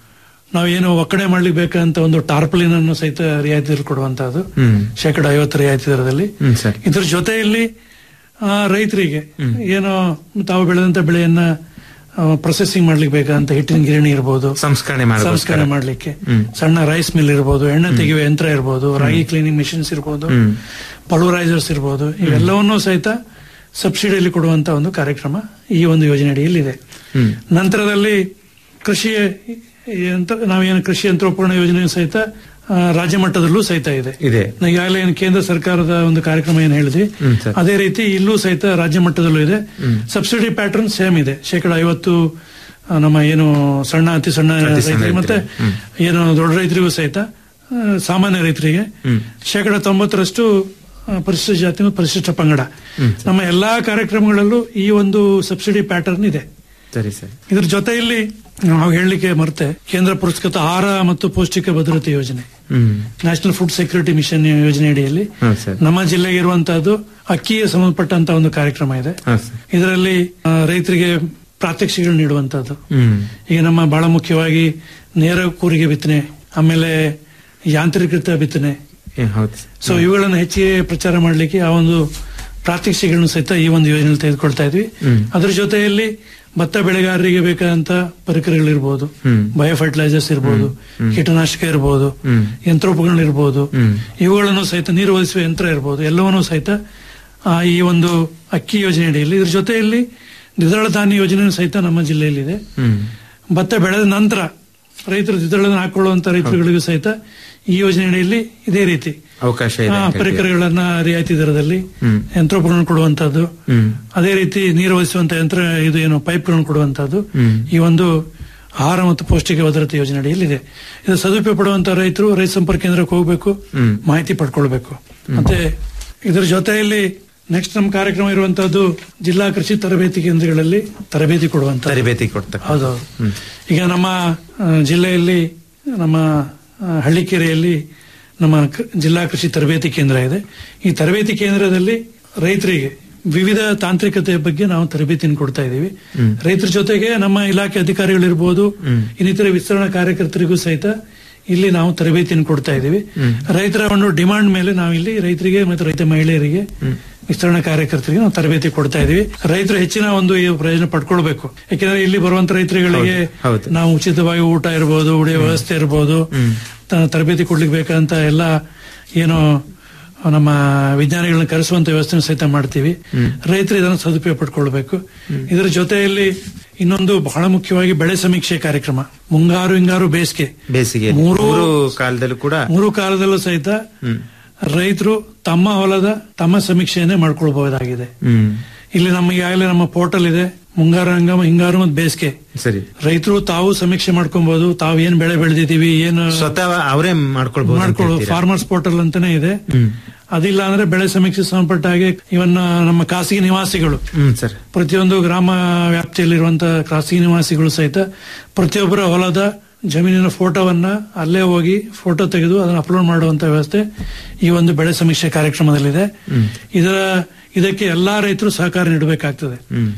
ನಾವೇನು ಒಕ್ಕಣೆ ಮಾಡ್ಲಿಕ್ಕೆ ಬೇಕಂತ ಒಂದು ಟಾರ್ಪಲಿನ್ ಅನ್ನು ಸಹಿತ ರಿಯಾಯಿತಿ ಕೊಡುವಂತಹದ್ದು ಹ್ಮ್ ಶೇಕಡ ಐವತ್ತು ರಿಯಾಯಿತಿ ದರದಲ್ಲಿ ಹ್ಮ್ ಸರ್ ಇದ್ರ ಜೊತೆಯಲ್ಲಿ ಆ, ರೈತರಿಗೆ ಏನೋ ತಾವು ಬೆಳೆದಂತ ಬೆಳೆಯನ್ನ ಪ್ರೊಸೆಸಿಂಗ್ ಮಾಡ್ಲಿಕ್ಕೆ ಬೇಕಂತ ಹಿಟ್ಟಿನ ಗಿರಣಿ ಇರ್ಬೋದು ಸಂಸ್ಕರಣೆ ಮಾಡೋದಕ್ಕೋಸ್ಕರ. ಸಂಸ್ಕರಣೆ ಮಾಡ್ಲಿಕ್ಕೆ ಹ್ಮ್. ಸಣ್ಣ ರೈಸ್ ಮಿಲ್ ಇರ್ಬೋದು ಎಣ್ಣೆ ತೆಗೆಯುವ ಯಂತ್ರ ಇರ್ಬೋದು ರಾಗಿ ಕ್ಲೀನಿಂಗ್ ಮಿಷಿನ್ಸ್ ಇರ್ಬೋದು ಹ್ಮ್. ಪಲ್ವರೈಸರ್ಸ್ ಇರ್ಬೋದು ಇವೆಲ್ಲವನ್ನೂ ಸಹಿತ ಸಬ್ಸಿಡಿಯಲ್ಲಿ ಕೊಡುವಂತ ಒಂದು ಕಾರ್ಯಕ್ರಮ ಈ ಒಂದು ಯೋಜನೆ ಅಡಿಯಲ್ಲಿ ಇದೆ ಹ್ಮ್ ನಂತರದಲ್ಲಿ ಕೃಷಿ ಯಂತ್ರ ನಾವೇನು ಕೃಷಿ ಯಂತ್ರೋಪಕರಣ ಯೋಜನೆ ಸಹಿತ ಆ, ರಾಜ್ಯ ಮಟ್ಟದಲ್ಲೂ ಸಹಿತ ಇದೆ ಇದೆ ನಾವು ಈಗಾಗಲೇ ಏನು ಕೇಂದ್ರ ಸರ್ಕಾರದ ಒಂದು ಕಾರ್ಯಕ್ರಮ ಏನು ಹೇಳಿದ್ವಿ ಹ್ಮ್, ಸರ್. ಅದೇ ರೀತಿ ಇಲ್ಲೂ ಸಹಿತ ರಾಜ್ಯ ಮಟ್ಟದಲ್ಲೂ ಇದೆ ಸಬ್ಸಿಡಿ ಪ್ಯಾಟರ್ನ್ ಸೇಮ್ ಇದೆ ಶೇಕಡ ಐವತ್ತು ಆ, ನಮ್ಮ ಏನು ಸಣ್ಣ ಅತಿ ಸಣ್ಣ ಅತಿ ಸಣ್ಣ ರೈತರಿಗೆ ಮತ್ತೆ ಏನು ದೊಡ್ಡ ರೈತರಿಗೂ ಸಹಿತ ಆ, ಸಾಮಾನ್ಯ ರೈತರಿಗೆ ಶೇಕಡ ತೊಂಬತ್ತರಷ್ಟು ಆ, ಪರಿಶಿಷ್ಟ ಜಾತಿ ಮತ್ತು ಪರಿಶಿಷ್ಟ ಪಂಗಡ ನಮ್ಮ ಎಲ್ಲಾ ಕಾರ್ಯಕ್ರಮಗಳಲ್ಲೂ ಈ ಒಂದು ಸಬ್ಸಿಡಿ ಪ್ಯಾಟರ್ನ್ ಇದೆ ಸರಿ ಸರಿ ಇದ್ರ ಜೊತೆಯಲ್ಲಿ ನಾವು ಹೇಳಲಿಕ್ಕೆ ಮರ್ತೆ ಕೇಂದ್ರ ಪುರಸ್ಕೃತ ಆಹಾರ ಮತ್ತು ಪೌಷ್ಟಿಕ ಭದ್ರತೆ ಯೋಜನೆ ಹ್ಮ್ ನ್ಯಾಷನಲ್ ಫುಡ್ ಸೆಕ್ಯೂರಿಟಿ ಮಿಷನ್ ಯೋಜನೆ ಅಡಿಯಲ್ಲಿ ಹೌದು ಸರ್ ನಮ್ಮ ಜಿಲ್ಲೆಗೆ ಇರುವಂತಹದ್ದು ಅಕ್ಕಿಗೆ ಸಂಬಂಧಪಟ್ಟಂತ ಒಂದು ಕಾರ್ಯಕ್ರಮ ಇದೆ ಹೌದು ಸರ್ ಇದರಲ್ಲಿ ಆ, ರೈತರಿಗೆ ಪ್ರಾತ್ಯಕ್ಷಿಗಳು ನೀಡುವಂತಹದ್ದು ಹ್ಮ್ ಈಗ ನಮ್ಮ ಬಹಳ ಮುಖ್ಯವಾಗಿ ನೇರ ಕೂರಿಗೆ ಬಿತ್ತನೆ ಆಮೇಲೆ ಯಾಂತ್ರೀಕೃತ ಬಿತ್ತನೆ ಏ, ಹೌದು ಸರ್. ಸೊ ಇವುಗಳನ್ನು ಹೆಚ್ಚಿಗೆ ಪ್ರಚಾರ ಮಾಡಲಿಕ್ಕೆ ಆ ಒಂದು ಪ್ರಾತ್ಯಕ್ಷಿಗಳನ್ನು ಸಹಿತ ಈ ಒಂದು ಯೋಜನೆ ತೆಗೆದುಕೊಳ್ತಾ ಇದ್ವಿ ಹ್ಮ್. ಅದ್ರ ಜೊತೆಯಲ್ಲಿ ಭತ್ತ ಬೆಳೆಗಾರರಿಗೆ ಬೇಕಾದಂತ ಪರಿಕರಗಳಿರ್ಬೋದು ಹ್ಮ್. ಬಯೋ ಫರ್ಟಿಲೈಸರ್ಸ್ ಇರ್ಬೋದು ಕೀಟನಾಶಕ ಇರ್ಬೋದು ಹ್ಮ್. ಯಂತ್ರೋಪಕರಣ ಇರ್ಬೋದು ಹ್ಮ್. ಇವುಗಳನ್ನು ಸಹಿತ ನೀರು ಒದಗಿಸುವ ಯಂತ್ರ ಇರ್ಬೋದು ಎಲ್ಲವನ್ನೂ ಸಹಿತ ಆ, ಈ ಒಂದು ಅಕ್ಕಿ ಯೋಜನೆ ಅಡಿಯಲ್ಲಿ ಇದ್ರ ಜೊತೆಯಲ್ಲಿ ದ್ವಿದಳ ಧಾನ್ಯ ಯೋಜನೆ ಸಹಿತ ನಮ್ಮ ಜಿಲ್ಲೆಯಲ್ಲಿದೆ ಹ್ಮ್ ಭತ್ತ ಬೆಳೆದ ನಂತರ ರೈತರು ದ್ವಿದಳ ಹಾಕೊಳ್ಳುವಂತ ರೈತರುಗಳಿಗೂ ಸಹಿತ ಈ ಯೋಜನೆ ಅಡಿಯಲ್ಲಿ ಇದೇ ರೀತಿ ಅವಕಾಶ ಇದೆ ಆ, ಅಂತ ಹೇಳ್ತೀರಾ? ಪರಿಕರಗಳನ್ನ ರಿಯಾಯಿತಿ ದರದಲ್ಲಿ ಹ್ಮ್. ಯಂತ್ರೋಪಕರಣ ಕೊಡುವಂತದ್ದು ಹ್ಮ್ ಅದೇ ರೀತಿ ನೀರು ಒದಗಿಸುವಂತ ಯಂತ್ರ ಇದು ಏನು ಪೈಪ್ಗಳನ್ನು ಕೊಡುವಂತದ್ದು ಹ್ಮ್. ಈ ಒಂದು ಆಹಾರ ಮತ್ತು ಪೌಷ್ಟಿಕ ಭದ್ರತೆ ಯೋಜನೆ ಅಡಿಯಲ್ಲಿ ಇದೆ ಇದು ಸದುಪಯೋಗ ಪಡುವಂತ ರೈತರು ರೈತ ಸಂಪರ್ಕ ಕೇಂದ್ರಕ್ಕೆ ಹೋಗಬೇಕು ಹ್ಮ್. ಮಾಹಿತಿ ಪಡ್ಕೊಳ್ಬೇಕು ಮತ್ತೆ ಇದರ ಜೊತೆಯಲ್ಲಿ ನೆಕ್ಸ್ಟ್ ನಮ್ಮ ಕಾರ್ಯಕ್ರಮ ಇರುವಂತಹದ್ದು ಜಿಲ್ಲಾ ಕೃಷಿ ತರಬೇತಿ ಕೇಂದ್ರಗಳಲ್ಲಿ ತರಬೇತಿ ಕೊಡುವಂತ ತರಬೇತಿ ಕೊಡ್ತಾರೆ ಹೌದೌದು ಈಗ ನಮ್ಮ ಆ, ಜಿಲ್ಲೆಯಲ್ಲಿ ನಮ್ಮ ಆ, ಹಳ್ಳಿಕೆರೆಯಲ್ಲಿ ನಮ್ಮ ಕ- ಜಿಲ್ಲಾ ಕೃಷಿ ತರಬೇತಿ ಕೇಂದ್ರ ಇದೆ ಈ ತರಬೇತಿ ಕೇಂದ್ರದಲ್ಲಿ ರೈತರಿಗೆ ವಿವಿಧ ತಾಂತ್ರಿಕತೆಯ ಬಗ್ಗೆ ನಾವು ತರಬೇತಿಯನ್ನು ಕೊಡ್ತಾ ಇದ್ದೀವಿ ರೈತರ ಜೊತೆಗೆ ನಮ್ಮ ಇಲಾಖೆ ಅಧಿಕಾರಿಗಳಿರ್ಬೋದು ಇನ್ನಿತರ ವಿಸ್ತರಣಾ ಕಾರ್ಯಕರ್ತರಿಗೂ ಸಹಿತ ಇಲ್ಲಿ ನಾವು ತರಬೇತಿಯನ್ನು ಕೊಡ್ತಾ ಇದ್ದೀವಿ ರೈತರ ಒಂದು ಡಿಮಾಂಡ್ ಮೇಲೆ ನಾವು ಇಲ್ಲಿ ರೈತರಿಗೆ ಮತ್ತು ರೈತ ಮಹಿಳೆಯರಿಗೆ ವಿಸ್ತರಣಾ ಕಾರ್ಯಕರ್ತರಿಗೆ ನಾವು ತರಬೇತಿ ಕೊಡ್ತಾ ಇದೀವಿ ರೈತರು ಹೆಚ್ಚಿನ ಒಂದು ಈ ಪ್ರಯೋಜನ ಪಡ್ಕೊಳ್ಬೇಕು ಯಾಕೆಂದ್ರೆ ಇಲ್ಲಿ ಬರುವಂತ ರೈತರುಗಳಿಗೆ ಹೌದು, ಹೌದು. ನಾವು ಉಚಿತವಾಗಿ ಊಟ ಇರ್ಬೋದು ಉಳಿಯ ವ್ಯವಸ್ಥೆ ಇರ್ಬೋದು ತ- ತರಬೇತಿ ಕೊಡ್ಲಿಕ್ಕೆ ಬೇಕಂತ ಎಲ್ಲ ಏನು ನಮ್ಮ ವಿಜ್ಞಾನಿಗಳನ್ನ ಕರೆಸುವಂತ ವ್ಯವಸ್ಥೆ ಸಹಿತ ಮಾಡ್ತೀವಿ ರೈತರು ಇದನ್ನು ಸದುಪಯೋಗ ಪಡ್ಕೊಳ್ಬೇಕು ಇದರ ಜೊತೆಯಲ್ಲಿ ಇನ್ನೊಂದು ಬಹಳ ಮುಖ್ಯವಾಗಿ ಬೆಳೆ ಸಮೀಕ್ಷೆ ಕಾರ್ಯಕ್ರಮ ಮುಂಗಾರು ಹಿಂಗಾರು ಬೇಸಿಗೆ ಬೇಸಿಗೆ ಮೂರು- ಮೂರು ಕಾಲದಲ್ಲೂ ಕೂಡ ಮೂರು ಕಾಲದಲ್ಲೂ ಸಹಿತ ರೈತರು ತಮ್ಮ ಹೊಲದ ತಮ್ಮ ಸಮೀಕ್ಷೆಯನ್ನೇ ಮಾಡ್ಕೊಳ್ಬಹುದಾಗಿದೆ ಹ್ಮ್ ಇಲ್ಲಿ ನಮಗೆ ಈಗಾಗಲೇ ನಮ್ಮ ಪೋರ್ಟಲ್ ಇದೆ ಮುಂಗಾರು ಹಂಗಾಮ ಹಿಂಗಾರು ಮತ್ತು ಬೇಸಿಗೆ ಸರಿ ರೈತರು ತಾವು ಸಮೀಕ್ಷೆ ಮಾಡ್ಕೊಬಹುದು ತಾವು ಏನ್ ಬೆಳೆ ಬೆಳೆದಿದ್ದೀವಿ ಏನು ಸ್ವತಃ ಅವರೇ ಮಾಡ್ಕೊಳ್ಬಹುದು ಅಂತ ಮಾಡ್ಕೊಳ್ಳೋ ಹೇಳ್ತೀರಾ? ಫಾರ್ಮರ್ಸ್ ಪೋರ್ಟಲ್ ಅಂತಾನೆ ಇದೆ ಅದಿಲ್ಲ ಅಂದ್ರೆ ಬೆಳೆ ಸಮೀಕ್ಷೆ ಸಂಬಂಧಪಟ್ಟ ಹಾಗೆ ಇವನ್ ನಮ್ಮ ಖಾಸಗಿ ನಿವಾಸಿಗಳು ಹ್ಮ್ ಸರ್ ಪ್ರತಿಯೊಂದು ಗ್ರಾಮ ವ್ಯಾಪ್ತಿಯಲ್ಲಿರುವಂತಹ ಖಾಸಗಿ ನಿವಾಸಿಗಳು ಸಹಿತ ಪ್ರತಿಯೊಬ್ಬರ ಹೊಲದ ಜಮೀನಿನ ಫೋಟೋವನ್ನ ಅಲ್ಲೇ ಹೋಗಿ ಫೋಟೋ ತೆಗೆದು ಅದನ್ನು ಅಪ್ಲೋಡ್ ಮಾಡುವಂತ ವ್ಯವಸ್ಥೆ ಈ ಒಂದು ಬೆಳೆ ಸಮೀಕ್ಷೆ ಕಾರ್ಯಕ್ರಮದಲ್ಲಿದೆ ಇದರ ಇದಕ್ಕೆ ಎಲ್ಲಾ ರೈತರು ಸಹಕಾರ ನೀಡಬೇಕಾಗ್ತದೆ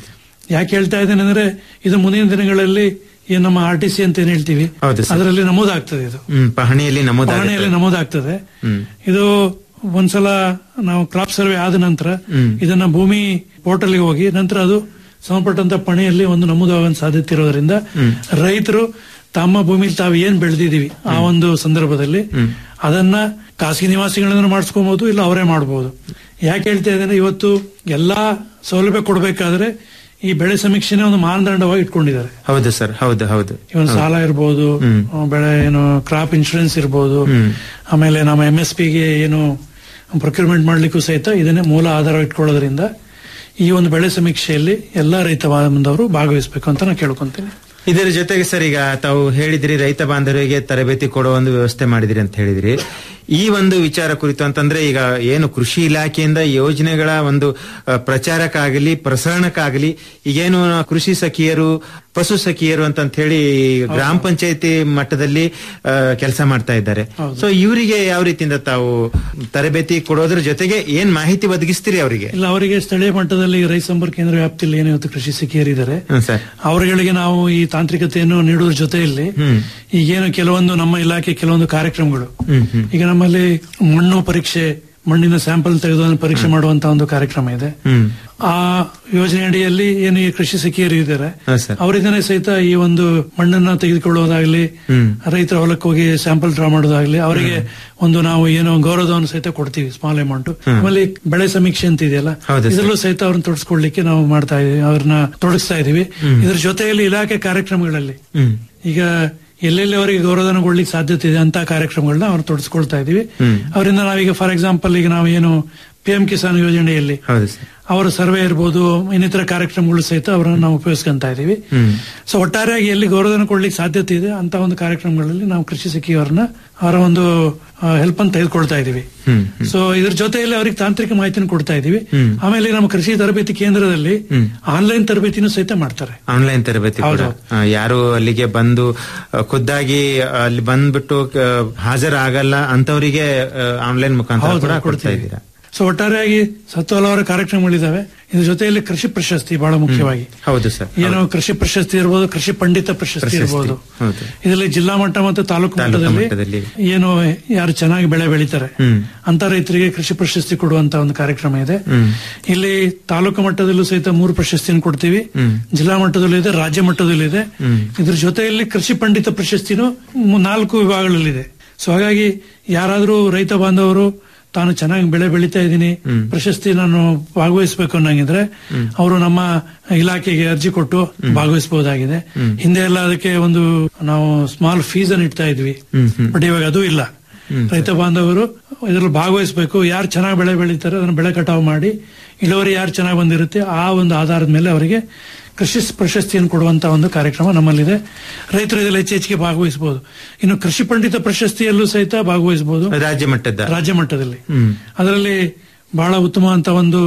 ಯಾಕೆ ಹೇಳ್ತಾ ಇದ್ದೇನೆ ಅಂದ್ರೆ ಇದು ಮುಂದಿನ ದಿನಗಳಲ್ಲಿ ಈ ನಮ್ಮ ಆರ್ ಟಿ ಸಿ ಅಂತ ಏನ್ ಹೇಳ್ತೀವಿ ಹೌದು ಸರ್. ಅದರಲ್ಲಿ ನಮೂದಾಗ್ತದೆ ಇದು ಹ್ಮ್ ಪಹಣಿಯಲ್ಲಿ ನಮೂದ ಪಹಣಿಯಲ್ಲಿ ನಮೂದಾಗ್ತದೆ ಹ್ಮ್. ಇದು ಒಂದ್ಸಲ ನಾವು ಕ್ರಾಪ್ ಸರ್ವೆ ಆದ ನಂತರ ಇದನ್ನ ಭೂಮಿ ಪೋರ್ಟಲ್ಗೆ ಹೋಗಿ ನಂತರ ಅದು ಸಂಬಂಧಪಟ್ಟಂತ ಪಣಿಯಲ್ಲಿ ಒಂದು ನಮೂದಾಗುವ ಸಾಧ್ಯತೆ ಇರೋದ್ರಿಂದ ರೈತರು ತಮ್ಮ ಭೂಮಿಲಿ ತಾವು ಏನ್ ಬೆಳೆದಿದೀವಿ ಆ ಒಂದು ಸಂದರ್ಭದಲ್ಲಿ ಅದನ್ನ ಖಾಸಗಿ ನಿವಾಸಿಗಳಿಂದ ಮಾಡಿಸ್ಕೊಬಹುದು ಇಲ್ಲ ಅವರೇ ಮಾಡಬಹುದು ಯಾಕೆ ಹೇಳ್ತಾ ಇದ್ದೇನೆ ಇವತ್ತು ಎಲ್ಲಾ ಸೌಲಭ್ಯ ಕೊಡಬೇಕಾದ್ರೆ ಈ ಬೆಳೆ ಸಮೀಕ್ಷೆನೇ ಒಂದು ಮಾನದಂಡವಾಗಿ ಇಟ್ಕೊಂಡಿದ್ದಾರೆ ಹೌದು ಸರ್ ಹೌದು ಹೌದು ಇವನ್ ಸಾಲ ಇರ್ಬೋದು ಆ, ಬೆಳೆ ಏನು ಕ್ರಾಪ್ ಇನ್ಶೂರೆನ್ಸ್ ಇರ್ಬೋದು ಆಮೇಲೆ ನಮ್ಮ ಎಂ ಎಸ್ ಪಿಗೆ ಏನು ಪ್ರೊಕ್ಯೂರ್ಮೆಂಟ್ ಮಾಡ್ಲಿಕ್ಕೂ ಸಹಿತ ಇದನ್ನೇ ಮೂಲ ಆಧಾರ ಇಟ್ಕೊಳ್ಳೋದ್ರಿಂದ ಈ ಒಂದು ಬೆಳೆ ಸಮೀಕ್ಷೆಯಲ್ಲಿ ಎಲ್ಲಾ ರೈತ ಬಾಂಧವರು ಭಾಗವಹಿಸಬೇಕು ಅಂತ ನಾನು ಕೇಳ್ಕೊಂತೀನಿ ಇದರ ಜೊತೆಗೆ ಸರ್ ಈಗ ತಾವು ಹೇಳಿದ್ರಿ ರೈತ ಬಾಂಧವರಿಗೆ ತರಬೇತಿ ಕೊಡೋ ಒಂದು ವ್ಯವಸ್ಥೆ ಮಾಡಿದಿರಿ ಅಂತ ಹೇಳಿದ್ರಿ ಈ ಒಂದು ವಿಚಾರ ಕುರಿತು ಅಂತಂದ್ರೆ ಈಗ ಏನು ಕೃಷಿ ಇಲಾಖೆಯಿಂದ ಯೋಜನೆಗಳ ಒಂದು ಅ, ಪ್ರಚಾರಕ್ಕಾಗಲಿ ಪ್ರಸರಣಕ್ಕಾಗಲಿ ಈಗೇನು ಕೃಷಿ ಸಖಿಯರು ಪಶು ಸಖಿಯರು ಅಂತ ಹೇಳಿ ಗ್ರಾಮ ಪಂಚಾಯತಿ ಮಟ್ಟದಲ್ಲಿ ಕೆಲಸ ಮಾಡ್ತಾ ಇದ್ದಾರೆ ಸೊ ಇವರಿಗೆ ಯಾವ ರೀತಿಯಿಂದ ತಾವು ತರಬೇತಿ ಕೊಡೋದ್ರ ಜೊತೆಗೆ ಏನ್ ಮಾಹಿತಿ ಒದಗಿಸ್ತೀರಿ ಅವರಿಗೆ ಇಲ್ಲ ಅವರಿಗೆ ಸ್ಥಳೀಯ ಮಟ್ಟದಲ್ಲಿ ರೈತ ಸಂಪರ್ಕ ಕೇಂದ್ರ ವ್ಯಾಪ್ತಿಯಲ್ಲಿ ಏನು ಇವತ್ತು ಕೃಷಿ ಸಿಕ್ಕಿಯರಿದ್ದಾರೆ ಹ್ಮ್ ಸರ್ ಅವರುಗಳಿಗೆ ನಾವು ಈ ತಾಂತ್ರಿಕತೆಯನ್ನು ನೀಡುವ ಜೊತೆಯಲ್ಲಿ ಈಗೇನು ಕೆಲವೊಂದು ನಮ್ಮ ಇಲಾಖೆ ಕೆಲವೊಂದು ಕಾರ್ಯಕ್ರಮಗಳು ಹ್ಮ್ ಹ್ಮ್ ಈಗ ನಮ್ಮಲ್ಲಿ ಮಣ್ಣು ಪರೀಕ್ಷೆ ಮಣ್ಣಿನ ಸ್ಯಾಂಪಲ್ ತೆಗೆದು ಅದನ್ನು ಪರೀಕ್ಷೆ ಮಾಡುವಂತ ಒಂದು ಕಾರ್ಯಕ್ರಮ ಇದೆ ಹ್ಮ್ ಆ ಯೋಜನೆ ಅಡಿಯಲ್ಲಿ ಏನು ಈ ಕೃಷಿ ಸಖಿಯರು ಇದ್ದಾರೆ ಹಾ, ಸರ್. ಅವರಿಂದನೇ ಸಹಿತ ಈ ಒಂದು ಮಣ್ಣನ್ನ ತೆಗೆದುಕೊಳ್ಳುವುದಾಗ್ಲಿ ಹ್ಮ್. ರೈತರ ಹೊಲಕ್ಕೆ ಹೋಗಿ ಸ್ಯಾಂಪಲ್ ಡ್ರಾ ಮಾಡೋದಾಗ್ಲಿ ಅವರಿಗೆ ಒಂದು ನಾವು ಏನೋ ಗೌರವವನ್ನು ಸಹಿತ ಕೊಡ್ತೀವಿ ಸ್ಮಾಲ್ ಅಮೌಂಟ್ ಆಮೇಲೆ ಈ ಬೆಳೆ ಸಮೀಕ್ಷೆ ಅಂತ ಇದೆಯಲ್ಲ ಹೌದು ಸರ್. ಇದರಲ್ಲೂ ಸಹಿತ ಅವ್ರನ್ನ ತೊಡಸ್ಕೊಳ್ಲಿಕ್ಕೆ ನಾವು ಮಾಡ್ತಾ ಇದೀವಿ ಅವ್ರನ್ನ ತೊಡಗಿಸ್ತಾ ಇದೀವಿ ಇದ್ರ ಜೊತೆಯಲ್ಲಿ ಇಲಾಖೆ ಕಾರ್ಯಕ್ರಮಗಳಲ್ಲಿ ಹ್ಮ್ ಈಗ ಎಲ್ಲೆಲ್ಲಿ ಅವರಿಗೆ ಗೌರವಧನ ಕೊಡ್ಲಿಕ್ಕೆ ಸಾಧ್ಯತೆ ಇದೆ ಅಂತ ಕಾರ್ಯಕ್ರಮಗಳನ್ನ ಅವ್ರು ತೊಡಸ್ಕೊಳ್ತಾ ಇದೀವಿ ಅವರಿಂದ ನಾವೀಗ ಫಾರ್ ಎಕ್ಸಾಂಪಲ್ ಈಗ ನಾವು ಏನು ಪಿ ಎಂ ಕಿಸಾನ್ ಯೋಜನೆಯಲ್ಲಿ ಹೌದು ಸರ್ ಅವರ ಸರ್ವೆ ಇರ್ಬೋದು ಇನ್ನಿತರ ಕಾರ್ಯಕ್ರಮಗಳು ಸಹಿತ ಅವರನ್ನು ನಾವು ಉಪಯೋಗಿಸ್ಕೊಂತ ಇದೀವಿ ಸೊ ಒಟ್ಟಾರೆಯಾಗಿ ಎಲ್ಲಿ ಗೌರವಧನ ಕೊಡ್ಲಿಕ್ಕೆ ಸಾಧ್ಯತೆ ಇದೆ ಅಂತ ಒಂದು ಕಾರ್ಯಕ್ರಮಗಳಲ್ಲಿ ನಾವು ಕೃಷಿ ಸಚಿವರನ್ನ ಅವರ ಒಂದು ಹೆಲ್ಪ್ ಅನ್ನು ತೆಗೆದುಕೊಳ್ತಾ ಇದೀವಿ ಹ್ಮ್ ಸೊ ಇದ್ರ ಜೊತೆಯಲ್ಲಿ ಅವರಿಗೆ ತಾಂತ್ರಿಕ ಮಾಹಿತಿನ ಕೊಡ್ತಾ ಇದೀವಿ ಆಮೇಲೆ ನಮ್ಮ ಕೃಷಿ ತರಬೇತಿ ಕೇಂದ್ರದಲ್ಲಿ ಆನ್ಲೈನ್ ತರಬೇತಿನೂ ಸಹಿತ ಮಾಡ್ತಾರೆ ಆನ್ಲೈನ್ ತರಬೇತಿ ಕೂಡ ಆ, ಯಾರು ಅಲ್ಲಿಗೆ ಬಂದು ಆ, ಖುದ್ದಾಗಿ ಅಲ್ಲಿ ಬಂದ್ಬಿಟ್ಟು ಆ, ಹಾಜರಾಗಲ್ಲ ಅಂತವರಿಗೆ ಆನ್ಲೈನ್ ಮುಖಾಂತರ ಹೌದು, ಕೂಡ ಕೊಡ್ತಾ ಕೊಡ್ತೀವಿ. ಇದ್ದೀರಾ ಸೊ ಒಟ್ಟಾರೆಯಾಗಿ ಹತ್ತು ಹಲವಾರು ಕಾರ್ಯಕ್ರಮಗಳಿದಾವೆ ಇದ್ರ ಜೊತೆಯಲ್ಲಿ ಕೃಷಿ ಪ್ರಶಸ್ತಿ ಬಹಳ ಮುಖ್ಯವಾಗಿ ಹೌದು ಸರ್ ಏನು ಕೃಷಿ ಪ್ರಶಸ್ತಿ ಇರ್ಬೋದು ಕೃಷಿ ಪಂಡಿತ ಪ್ರಶಸ್ತಿ ಪ್ರಶಸ್ತಿ, ಇರ್ಬೋದು ಹೌದು. ಇದರಲ್ಲಿ ಜಿಲ್ಲಾ ಮಟ್ಟ ಮತ್ತು ತಾಲೂಕು ತಾಲೂಕು ಮಟ್ಟದಲ್ಲಿ ಮಟ್ಟದಲ್ಲಿ. ಏನು ಯಾರು ಚೆನ್ನಾಗಿ ಬೆಳೆ ಬೆಳೀತಾರೆ ಹ್ಮ್. ಅಂತ ರೈತರಿಗೆ ಕೃಷಿ ಪ್ರಶಸ್ತಿ ಕೊಡುವಂತ ಒಂದು ಕಾರ್ಯಕ್ರಮ ಇದೆ ಹ್ಮ್. ಇಲ್ಲಿ ತಾಲೂಕು ಮಟ್ಟದಲ್ಲೂ ಸಹಿತ ಮೂರು ಪ್ರಶಸ್ತಿಯನ್ನು ಕೊಡ್ತೀವಿ ಹ್ಮ್. ಜಿಲ್ಲಾ ಮಟ್ಟದಲ್ಲೂ ಇದೆ ರಾಜ್ಯ ಮಟ್ಟದಲ್ಲೂ ಇದೆ ಇದ್ರ ಜೊತೆಯಲ್ಲಿ ಕೃಷಿ ಪಂಡಿತ ಪ್ರಶಸ್ತಿನೂ ಮು- ನಾಲ್ಕು ವಿಭಾಗಗಳಲ್ಲಿದೆ ಸೊ ಹಾಗಾಗಿ ಯಾರಾದ್ರೂ ರೈತ ಬಾಂಧವರು ತಾನು ಚೆನ್ನಾಗಿ ಬೆಳೆ ಬೆಳೀತಾ ಇದ್ದೀನಿ ಪ್ರಶಸ್ತಿ ನಾನು ಭಾಗವಹಿಸಬೇಕು ಅನ್ನಂಗಿದ್ರೆ ಅವರು ನಮ್ಮ ಇಲಾಖೆಗೆ ಅರ್ಜಿ ಕೊಟ್ಟು ಭಾಗವಹಿಸಬಹುದಾಗಿದೆ ಹಿಂದೆ ಎಲ್ಲ ಅದಕ್ಕೆ ಒಂದು ನಾವು ಸ್ಮಾಲ್ ಫೀಸ್ ಅನ್ನು ಇಡ್ತಾ ಇದ್ವಿ ಬಟ್ ಇವಾಗ ಅದು ಇಲ್ಲ ರೈತ ಬಾಂಧವರು ಇದರಲ್ಲಿ ಭಾಗವಹಿಸಬೇಕು ಯಾರು ಚೆನ್ನಾಗಿ ಬೆಳೆ ಬೆಳೀತಾರೆ ಅದನ್ನು ಬೆಳೆ ಕಟಾವು ಮಾಡಿ ಇಳುವರಿ ಯಾರು ಚೆನ್ನಾಗಿ ಬಂದಿರುತ್ತೆ ಆ ಒಂದು ಆಧಾರದ ಮೇಲೆ ಅವರಿಗೆ ಕೃಷಿ ಪ್ರಶಸ್ತಿಯನ್ನು ಕೊಡುವಂತ ಒಂದು ಕಾರ್ಯಕ್ರಮ ನಮ್ಮಲ್ಲಿದೆ ರೈತರು ಇದರಲ್ಲಿ ಹೆಚ್ಚು ಹೆಚ್ಚಿಗೆ ಭಾಗವಹಿಸಬಹುದು ಇನ್ನು ಕೃಷಿ ಪಂಡಿತ ಪ್ರಶಸ್ತಿಯಲ್ಲೂ ಸಹಿತ ಭಾಗವಹಿಸಬಹುದು ರಾಜ್ಯ ಮಟ್ಟದ ರಾಜ್ಯ ಮಟ್ಟದಲ್ಲಿ ಹ್ಮ್. ಅದರಲ್ಲಿ ಬಹಳ ಉತ್ತಮ ಅಂತ ಒಂದು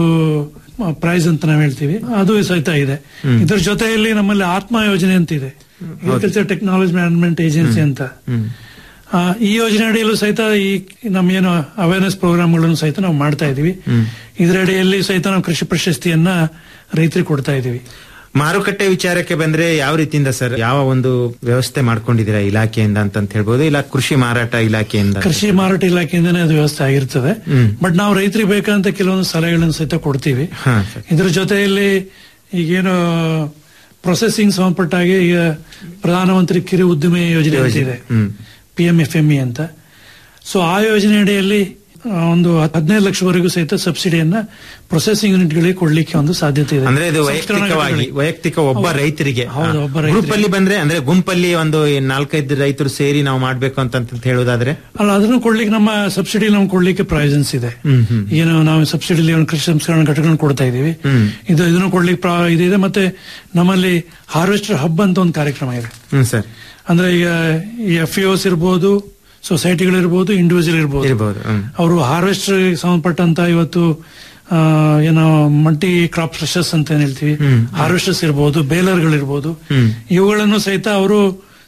ಪ್ರೈಸ್ ಅಂತ ನಾವು ಹೇಳ್ತೀವಿ ಅದು ಸಹಿತ ಇದೆ ಇದ್ರ ಜೊತೆಯಲ್ಲಿ ನಮ್ಮಲ್ಲಿ ಆತ್ಮ ಯೋಜನೆ ಅಂತ ಇದೆ ಅಗ್ರಿಕಲ್ಚರ್ ಟೆಕ್ನಾಲಜಿ ಮ್ಯಾನೇಜ್ಮೆಂಟ್ ಏಜೆನ್ಸಿ ಅಂತ ಆ, ಈ ಯೋಜನೆ ಅಡಿಯಲ್ಲೂ ಸಹಿತ ಈ ನಮ್ಮ ಏನು ಅವೇರ್ನೆಸ್ ಪ್ರೋಗ್ರಾಮ್ಗಳನ್ನು ಸಹಿತ ನಾವು ಮಾಡ್ತಾ ಇದೀವಿ ಇದರ ಅಡಿಯಲ್ಲಿ ಸಹಿತ ನಾವು ಕೃಷಿ ಪ್ರಶಸ್ತಿಯನ್ನ ರೈತರಿಗೆ ಕೊಡ್ತಾ ಇದೀವಿ ಮಾರುಕಟ್ಟೆ ವಿಚಾರಕ್ಕೆ ಬಂದ್ರೆ ಯಾವ ರೀತಿಯಿಂದ ಸರ್ ಯಾವ ಒಂದು ವ್ಯವಸ್ಥೆ ಮಾಡ್ಕೊಂಡಿದ್ದೀರಾ ಇಲಾಖೆಯಿಂದ ಅಂತ ಹೇಳ್ಬೋದು ಇಲ್ಲ ಕೃಷಿ ಮಾರಾಟ ಇಲಾಖೆಯಿಂದ ಕೃಷಿ ಮಾರಾಟ ಇಲಾಖೆಯಿಂದನೇ ಅದು ವ್ಯವಸ್ಥೆ ಆಗಿರ್ತದೆ ಬಟ್ ನಾವು ರೈತರಿಗೆ ಬೇಕಂತ ಕೆಲವೊಂದು ಸಲಹೆಗಳನ್ನು ಸಹಿತ ಕೊಡ್ತೀವಿ ಹಾ ಸರ್ ಇದ್ರ ಜೊತೆಯಲ್ಲಿ ಈಗೇನು ಪ್ರೊಸೆಸಿಂಗ್ ಸಂಬಂಧಪಟ್ಟ ಹಾಗೆ ಈಗ ಪ್ರಧಾನಮಂತ್ರಿ ಕಿರು ಉದ್ದಿಮೆ ಯೋಜನೆ ಅಂತ ಇದೆ ಹ್ಮ್ P M F M E ಅಂತ ಸೊ ಆ ಯೋಜನೆ ಅಡಿಯಲ್ಲಿ ಆ, ಒಂದು ಹದಿನೈದು ಲಕ್ಷವರೆಗೂ ಸಹಿತ ಸಬ್ಸಿಡಿಯನ್ನ ಪ್ರೊಸೆಸಿಂಗ್ ಯೂನಿಟ್ಗಳಿಗೆ ಕೊಡ್ಲಿಕ್ಕೆ ಒಂದು ಸಾಧ್ಯತೆ ಇದೆ ಅಂದ್ರೆ ಇದು ಸಂಸ್ಕರಣಾ ವೈಯಕ್ತಿಕವಾಗಿ ಘಟಕಗಳಿಗೆ. ವೈಯಕ್ತಿಕ ಒಬ್ಬ ರೈತರಿಗೆ ಹೌದು, ಒಬ್ಬ ರೈತರಿಗೆ. ಗ್ರೂಪ್ ಅಲ್ಲಿ ಬಂದ್ರೆ ಅಂದ್ರೆ ಗುಂಪಲ್ಲಿ ಒಂದು ನಾಲ್ಕೈದು ರೈತರು ಸೇರಿ ನಾವು ಮಾಡ್ಬೇಕು ಅಂತ ಅಂತ ಹೇಳೋದಾದ್ರೆ ಅಲ್ಲ ಅದನ್ನು ಕೊಡ್ಲಿಕ್ಕೆ ನಮ್ಮ ಸಬ್ಸಿಡಿ ನಮ್ಗೆ ಕೊಡ್ಲಿಕ್ಕೆ ಪ್ರಾವಿಷನ್ಸ್ ಇದೆ ಏನು ನಾವು ಸಬ್ಸಿಡಿ ಕೃಷಿ ಸಂಸ್ಕರಣಾ ಘಟಕಗಳನ್ನು ಕೊಡ್ತಾ ಇದೀವಿ ಇದು ಇದನ್ನು ಕೊಡ್ಲಿಕ್ಕೆ ಪ್ರಾ- ಇದಿದೆ ಮತ್ತೆ ನಮ್ಮಲ್ಲಿ ಹಾರ್ವೆಸ್ಟರ್ ಹಬ್ ಅಂತ ಒಂದು ಕಾರ್ಯಕ್ರಮ ಇದೆ ಹ್ಮ್ ಸರ್ ಅಂದ್ರೆ ಈಗ ಎಫ್ ಇಒಸ್ ಇರ್ಬೋದು ಸೊಸೈಟಿಗಳಿರ್ಬೋದು ಇಂಡಿವಿಜುವಲ್ ಇರ್ಬೋದು ಇರ್ಬೋದು ಹ್ಮ್ ಅವರು ಹಾರ್ವೆಸ್ಟರ್ ಸಂಬಂಧಪಟ್ಟಂತ ಇವತ್ತು ಆ, ಏನೋ ಮಲ್ಟಿ ಕ್ರಾಪ್ ಫ್ರೆಶಸ್ ಅಂತ ಏನ್ ಹೇಳ್ತೀವಿ ಹಾರ್ವೆಸ್ಟರ್ಸ್ ಇರ್ಬೋದು ಬೇಲರ್ಗಳಿರ್ಬೋದು ಇವುಗಳನ್ನು ಸಹಿತ ಅವರು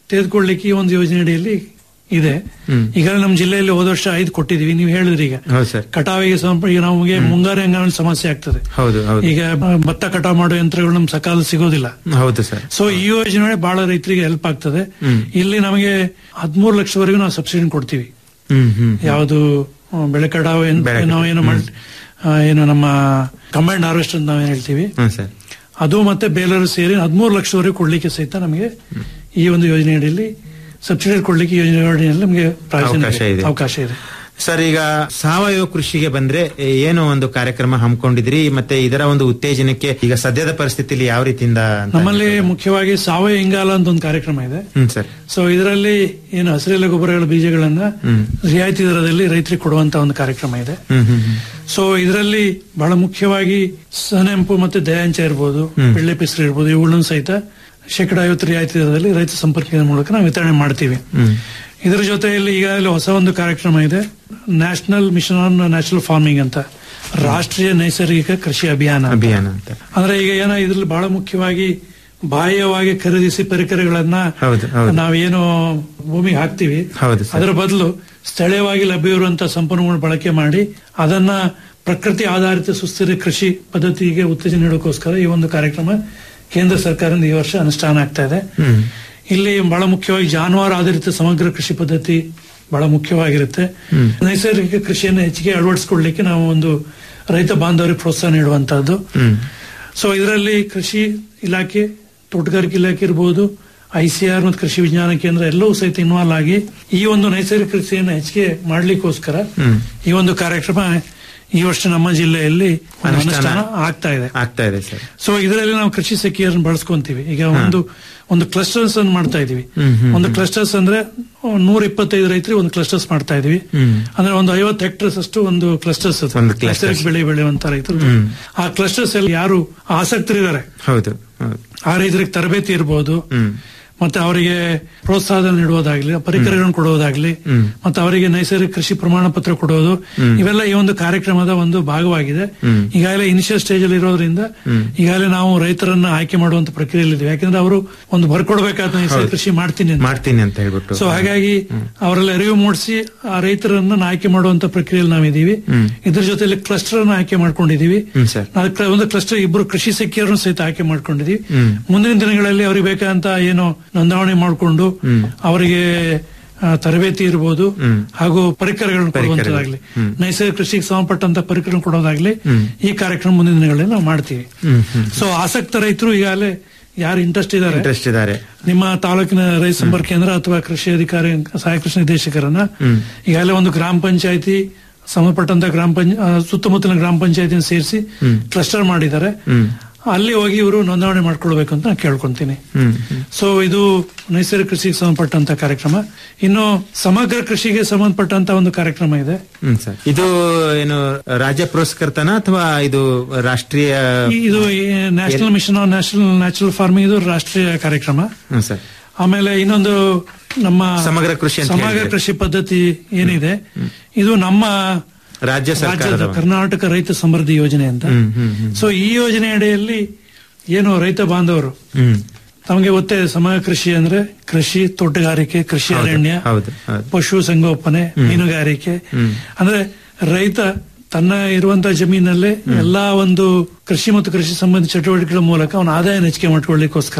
ತೆಗೆದುಕೊಳ್ಳಿಕ್ಕೆ ಈ ಒಂದು ಯೋಜನೆ ಅಡಿಯಲ್ಲಿ ಇದೆ ಈಗ ನಮ್ಮ ಜಿಲ್ಲೆಯಲ್ಲಿ ಹೋದ ವರ್ಷ ಐದು ಕೊಟ್ಟಿದೀವಿ ನೀವು ಹೇಳಿದ್ರಿ ಈಗ ಹೌದು ಸರ್ ಕಟಾವಿಗೆ ಸಂಪ- ಈಗ ನಮಗೆ ಮುಂಗಾರು ಹಂಗಾಮಿನ ಸಮಸ್ಯೆ ಆಗ್ತದೆ ಹೌದು ಹೌದು ಈಗ ಬ- ಭತ್ತ ಕಟಾವ್ ಮಾಡೋ ಯಂತ್ರಗಳು ನಮ್ ಸಕಾಲ ಸಿಗೋದಿಲ್ಲ ಹೌದು ಸರ್ ಸೊ ಈ ಯೋಜನೆ ಬಹಳ ರೈತರಿಗೆ ಹೆಲ್ಪ್ ಆಗ್ತದೆ ಇಲ್ಲಿ ನಮಗೆ ಹದಿಮೂರು ಲಕ್ಷವರೆಗೂ ನಾವು ಸಬ್ಸಿಡಿ ಕೊಡ್ತೀವಿ ಹ್ಮ್ ಹ್ಮ್ ಯಾವುದು ಆ, ಬೆಳೆ ಕಟಾವು ಏನ್- ಬೆಳೆ ಕಟಾವು. ನಾವೇನು ಮಾಡ್- ಆ, ಏನು ನಮ್ಮ ಕಂಬೈಂಡ್ ಹಾರ್ವೆಸ್ಟ್ ಅಂತ ನಾವೇನ್ ಹೇಳ್ತೀವಿ ಹ್ಮ್ ಸರ್ ಅದು ಮತ್ತೆ ಬೇಲರು ಸೇರಿ ಹದಿಮೂರು ಲಕ್ಷವರೆಗೂ ಕೊಡ್ಲಿಕ್ಕೆ ಸಹಿತ ನಮಗೆ ಈ ಒಂದು ಯೋಜನೆಯಡಿಯಲ್ಲಿ ಸಬ್ಸಿಡಿ ಕೊಡ್ಲಿಕ್ಕೆ ಈ ಯೋಜನೆಯಲ್ಲಿ ನಮಗೆ ಪ್ರಾಯೋಜನ ಅವಕಾಶ ಇದೆ. ಅವಕಾಶ ಇದೆ ಸರ್ ಈಗ ಸಾವಯವ ಕೃಷಿಗೆ ಬಂದ್ರೆ ಏ, ಏನು ಒಂದು ಕಾರ್ಯಕ್ರಮ ಹಮ್ಮಿಕೊಂಡಿದ್ರಿ ಮತ್ತೆ ಇದರ ಒಂದು ಉತ್ತೇಜನಕ್ಕೆ ಈಗ ಸದ್ಯದ ಪರಿಸ್ಥಿತಿಯಲ್ಲಿ ಯಾವ ರೀತಿಯಿಂದ ಅಂತ ನಮ್ಮಲ್ಲಿ ಮುಖ್ಯವಾಗಿ ಸಾವಯವ ಇಂಗಾಲ ಅಂತ ಒಂದು ಕಾರ್ಯಕ್ರಮ ಇದೆ ಹ್ಮ್ ಸರ್ ಸೊ ಇದರಲ್ಲಿ ಏನು ಹಸಿರೆಲೆ ಗೊಬ್ಬರಗಳ ಬೀಜಗಳನ್ನ ರಿಯಾಯಿತಿ ದರದಲ್ಲಿ ರೈತರಿಗೆ ಕೊಡುವಂತ ಒಂದು ಕಾರ್ಯಕ್ರಮ ಇದೆ ಹ್ಮ್ ಹ್ಮ್ ಹ್ಮ್ ಸೊ ಇದರಲ್ಲಿ ಬಹಳ ಮುಖ್ಯವಾಗಿ ಸನೆಂಪು ಮತ್ತೆ ದಯಾಂಚ ಇರ್ಬೋದು ಬೆಳ್ಳೆ ಪಿಸ್ರು ಇರ್ಬೋದು ಇವುಗಳನ್ನು ಸಹಿತ ಶೇಕಡ ಐವತ್ತು ರಿಯಾಯಿತಿ ದರದಲ್ಲಿ ರೈತ ಸಂಪರ್ಕದ ಮೂಲಕ ನಾವು ವಿತರಣೆ ಮಾಡ್ತೀವಿ ಇದರ ಜೊತೆಯಲ್ಲಿ ಈಗಾಗಲೇ ಹೊಸ ಒಂದು ಕಾರ್ಯಕ್ರಮ ಇದೆ national mission on natural farming ಅಂತ ರಾಷ್ಟ್ರೀಯ ನೈಸರ್ಗಿಕ ಕೃಷಿ ಅಭಿಯಾನ ಅಂತ. ಅಭಿಯಾನ ಅಂತ ಅಂದ್ರೆ ಈಗ ಏನೋ ಇದ್ರಲ್ಲಿ ಬಹಳ ಮುಖ್ಯವಾಗಿ ಬಾಹ್ಯವಾಗಿ ಖರೀದಿಸಿ ಪರಿಕರಗಳನ್ನ ಹೌದು, ಹೌದು. ನಾವೇನು ಭೂಮಿಗೆ ಹಾಕ್ತಿವಿ ಹೌದು ಸರ್. ಅದರ ಬದಲು ಸ್ಥಳೀಯವಾಗಿ ಲಭ್ಯವಿರುವಂತಹ ಸಂಪನ್ಮೂಲ ಬಳಕೆ ಮಾಡಿ ಅದನ್ನ ಪ್ರಕೃತಿ ಆಧಾರಿತ ಸುಸ್ಥಿರ ಕೃಷಿ ಪದ್ಧತಿಗೆ ಉತ್ತೇಜನ ನೀಡೋಕ್ಕೋಸ್ಕರ ಈ ಒಂದು ಕಾರ್ಯಕ್ರಮ ಕೇಂದ್ರ ಸರ್ಕಾರದಿಂದ ಈ ವರ್ಷ ಅನುಷ್ಠಾನ ಆಗ್ತಾ ಇದೆ ಹ್ಮ್ ಇಲ್ಲಿ ಬಹಳ ಮುಖ್ಯವಾಗಿ ಜಾನುವಾರು ಆಧಾರಿತ ಸಮಗ್ರ ಕೃಷಿ ಪದ್ಧತಿ ಬಹಳ ಮುಖ್ಯವಾಗಿರುತ್ತೆ ನೈಸರ್ಗಿಕ ಕೃಷಿಯನ್ನು ಹೆಚ್ಚಿಗೆ ಅಳವಡಿಸಿಕೊಳ್ಳಲಿಕ್ಕೆ ನಾವು ಒಂದು ರೈತ ಬಾಂಧವರಿಗೆ ಪ್ರೋತ್ಸಾಹ ನೀಡುವಂತಹದ್ದು ಹ್ಮ್ ಸೊ ಇದರಲ್ಲಿ ಕೃಷಿ ಇಲಾಖೆ ತೋಟಗಾರಿಕೆ ಇಲಾಖೆ ಇರಬಹುದು ಐಸಿಆರ್ ಮತ್ತು ಕೃಷಿ ವಿಜ್ಞಾನ ಕೇಂದ್ರ ಎಲ್ಲವೂ ಸಹಿತ ಇನ್ವಾಲ್ವ್ ಆಗಿ ಈ ಒಂದು ನೈಸರ್ಗಿಕ ಕೃಷಿಯನ್ನು ಹೆಚ್ಚಿಗೆ ಮಾಡ್ಲಿಕ್ಕೋಸ್ಕರ ಹ್ಮ್. ಈ ಒಂದು ಕಾರ್ಯಕ್ರಮ ಈ ವರ್ಷ ನಮ್ಮ ಜಿಲ್ಲೆಯಲ್ಲಿ ಒಂದು ಅನುಷ್ಠಾನ ಅನುಷ್ಠಾನ ಆಗ್ತಾ ಇದೆ ಆಗ್ತಾ ಇದೆ ಸರ್ ಸೊ ಇದರಲ್ಲಿ ನಾವು ಕೃಷಿ ಸಖಿಯರನ್ನು ಬಳಸ್ಕೊಂತೀವಿ ಈಗ ಒಂದು ಒಂದು ಕ್ಲಸ್ಟರ್ಸ್ ಅನ್ನು ಮಾಡ್ತಾ ಇದೀವಿ ಒಂದು ಕ್ಲಸ್ಟರ್ಸ್ ಅಂದ್ರೆ ನೂರ ಇಪ್ಪತ್ತೈದು ರೈತರಿಗೆ ಒಂದು ಕ್ಲಸ್ಟರ್ಸ್ ಮಾಡ್ತಾ ಇದೀವಿ ಅಂದ್ರೆ ಒಂದು ಐವತ್ತು ಹೆಕ್ಟರ್ಸ್ ಅಷ್ಟು ಒಂದು ಕ್ಲಸ್ಟರ್ಸ್ ಒಂದು clusters. ನೈಸರ್ಗಿಕ ಬೆಳೆ ಬೆಳೆಯುವಂತ ರೈತರು ಆ ಕ್ಲಸ್ಟರ್ಸ್ ಅಲ್ಲಿ ಯಾರು ಆಸಕ್ತರಿದ್ದಾರೆ ಹೌದು ಹೌದು ಆ ರೈತರಿಗೆ ತರಬೇತಿ ಇರಬಹುದು ಹ್ಮ್ ಮತ್ತೆ ಅವರಿಗೆ ಪ್ರೋತ್ಸಾಹ ನೀಡುವುದಾಗ್ಲಿ ಪರಿಕರಗಳನ್ನು ಕೊಡುವುದಾಗ್ಲಿ ಮತ್ತೆ ಅವರಿಗೆ ನೈಸರ್ಗಿಕ ಕೃಷಿ ಪ್ರಮಾಣ ಪತ್ರ ಕೊಡುವುದು ಇವೆಲ್ಲ ಈ ಒಂದು ಕಾರ್ಯಕ್ರಮದ ಒಂದು ಭಾಗವಾಗಿದೆ ಈಗಾಗಲೇ ಇನಿಷಿಯಲ್ ಸ್ಟೇಜ್ ಅಲ್ಲಿ ಇರೋದ್ರಿಂದ ಈಗಾಗಲೇ ನಾವು ರೈತರನ್ನ ಆಯ್ಕೆ ಮಾಡುವಂತ ಪ್ರಕ್ರಿಯೆಯಲ್ಲಿದ್ದೀವಿ ಯಾಕಂದ್ರೆ ಅವರು ಒಂದು ಬರ್ಕೊಡ್ಬೇಕಾದ ನೈಸರ್ಗಿಕ ಕೃಷಿ ಮಾಡ್ತೀನಿ ಅಂತ ಮಾಡ್ತೀನಿ ಅಂತ ಹೇಳ್ಬಿಟ್ಟು ಸೊ ಹಾಗಾಗಿ ಅವರಲ್ಲಿ ಅರಿವು ಮೂಡಿಸಿ ಆ ರೈತರನ್ನ ಆಯ್ಕೆ ಮಾಡುವಂತ ಪ್ರಕ್ರಿಯೆಯಲ್ಲಿ ನಾವಿದ್ದೀವಿ ಇದ್ರ ಜೊತೆಲಿ ಕ್ಲಸ್ಟರ್ ಅನ್ನು ಆಯ್ಕೆ ಮಾಡ್ಕೊಂಡಿದೀವಿ ಹ್ಮ್ ಸರ್ ನಾವು ಕ್ಲ- ಒಂದು ಕ್ಲಸ್ಟರ್ ಇಬ್ಬರು ಕೃಷಿ ಸಖಿಯರನ್ನು ಸಹಿತ ಆಯ್ಕೆ ಮಾಡ್ಕೊಂಡಿದೀವಿ ಮುಂದಿನ ದಿನಗಳಲ್ಲಿ ಅವರಿಗೆ ಬೇಕಾದಂತ ಏನು ನೋಂದಣಿ ಮಾಡಿಕೊಂಡು ಅವರಿಗೆ ಆ, ತರಬೇತಿ ಇರಬಹುದು ಹಾಗೂ ಪರಿಕರಗಳನ್ನು ಕೊಡುವಂತದಾಗ್ಲಿ ನೈಸರ್ಗಿಕ ಕೃಷಿಗೆ ಸಂಬಂಧಪಟ್ಟಂತ ಪರಿಕರ ಕೊಡೋದಾಗ್ಲಿ ಈ ಕಾರ್ಯಕ್ರಮ ಮುಂದಿನ ದಿನಗಳಲ್ಲಿ ನಾವು ಮಾಡ್ತೀವಿ ಸೊ ಆಸಕ್ತ ರೈತರು ಈಗಾಗಲೇ ಯಾರು ಇಂಟ್ರೆಸ್ಟ್ ಇದ್ದಾರೆ ಇಂಟ್ರೆಸ್ಟ್ ಇದ್ದಾರೆ ನಿಮ್ಮ ತಾಲೂಕಿನ ರೈತ ಸಂಪರ್ಕ ಕೇಂದ್ರ ಅಥವಾ ಕೃಷಿ ಅಧಿಕಾರಿ ಸಹಾಯಕ ಕೃಷಿ ನಿರ್ದೇಶಕರನ್ನ ಈಗಾಗಲೇ ಒಂದು ಗ್ರಾಮ ಪಂಚಾಯತಿ ಸಂಬಂಧಪಟ್ಟಂತ ಗ್ರಾಮ ಪಂಚ ಆ, ಸುತ್ತಮುತ್ತಲಿನ ಗ್ರಾಮ ಪಂಚಾಯತಿನ ಸೇರಿಸಿ ಕ್ಲಸ್ಟರ್ ಮಾಡಿದ್ದಾರೆ ಅಲ್ಲಿ ಹೋಗಿ ಇವರು ನೋಂದಣಿ ಮಾಡ್ಕೊಳ್ಬೇಕು ಅಂತ ನಾನು ಕೇಳ್ಕೊಂತೀನಿ ಹ್ಮ್ ಸೊ ಇದು ನೈಸರ್ಗಿಕ ಕೃಷಿಗೆ ಸಂಬಂಧಪಟ್ಟಂತ ಕಾರ್ಯಕ್ರಮ ಇನ್ನು ಸಮಗ್ರ ಕೃಷಿಗೆ ಸಂಬಂಧಪಟ್ಟಂತ ಒಂದು ಕಾರ್ಯಕ್ರಮ ಇದೆ ಹ್ಮ್ ಸರ್ ಇದು ಏನು ರಾಜ್ಯ ಪುರಸ್ಕರ್ತನ ಅಥವಾ ಇದು ರಾಷ್ಟ್ರೀಯ ಈ- ಇದು national mission on national natural farming ಇದು ರಾಷ್ಟ್ರೀಯ ಕಾರ್ಯಕ್ರಮ ಹ್ಮ್ ಸರ್ ಆಮೇಲೆ ಇನ್ನೊಂದು ನಮ್ಮ ಸಮಗ್ರ ಕೃಷಿ ಅಂತ ಸಮಗ್ರ ಹೇಳಿದ್ರೆ. ಕೃಷಿ ಪದ್ಧತಿ ಏನಿದೆ ಇದು ನಮ್ಮ ರಾಜ್ಯ ರಾಜ್ಯದ ಸರ್ಕಾರದ ಕರ್ನಾಟಕ ರೈತ ಸಮೃದ್ಧಿ ಯೋಜನೆ ಅಂತ ಹ್ಮ್ ಹ್ಮ್ ಹ್ಮ್ ಸೊ ಈ ಯೋಜನೆ ಅಡಿಯಲ್ಲಿ ಏನು ರೈತ ಬಾಂಧವರು ಹ್ಮ್ ತಮಗೆ ಗೊತ್ತೇ ಸಮಗ್ರ ಕೃಷಿ ಅಂದ್ರೆ ಕೃಷಿ ತೋಟಗಾರಿಕೆ ಕೃಷಿ ಹೌದು, ಅರಣ್ಯ ಹೌದು, ಹೌದು. ಪಶು ಸಂಗೋಪನೆ ಮೀನುಗಾರಿಕೆ ಅಂದ್ರೆ ರೈತ ತನ್ನ ಇರುವಂತಹ ಜಮೀನಲ್ಲೇ ಎಲ್ಲಾ ಒಂದು ಕೃಷಿ ಮತ್ತು ಕೃಷಿ ಸಂಬಂಧಿ ಚಟುವಟಿಕೆಗಳ ಮೂಲಕ ಅವನ ಆದಾಯ ಹೆಚ್ಚಿಗೆ ಮಾಡ್ಕೊಳ್ಳಿಕ್ಕೋಸ್ಕರ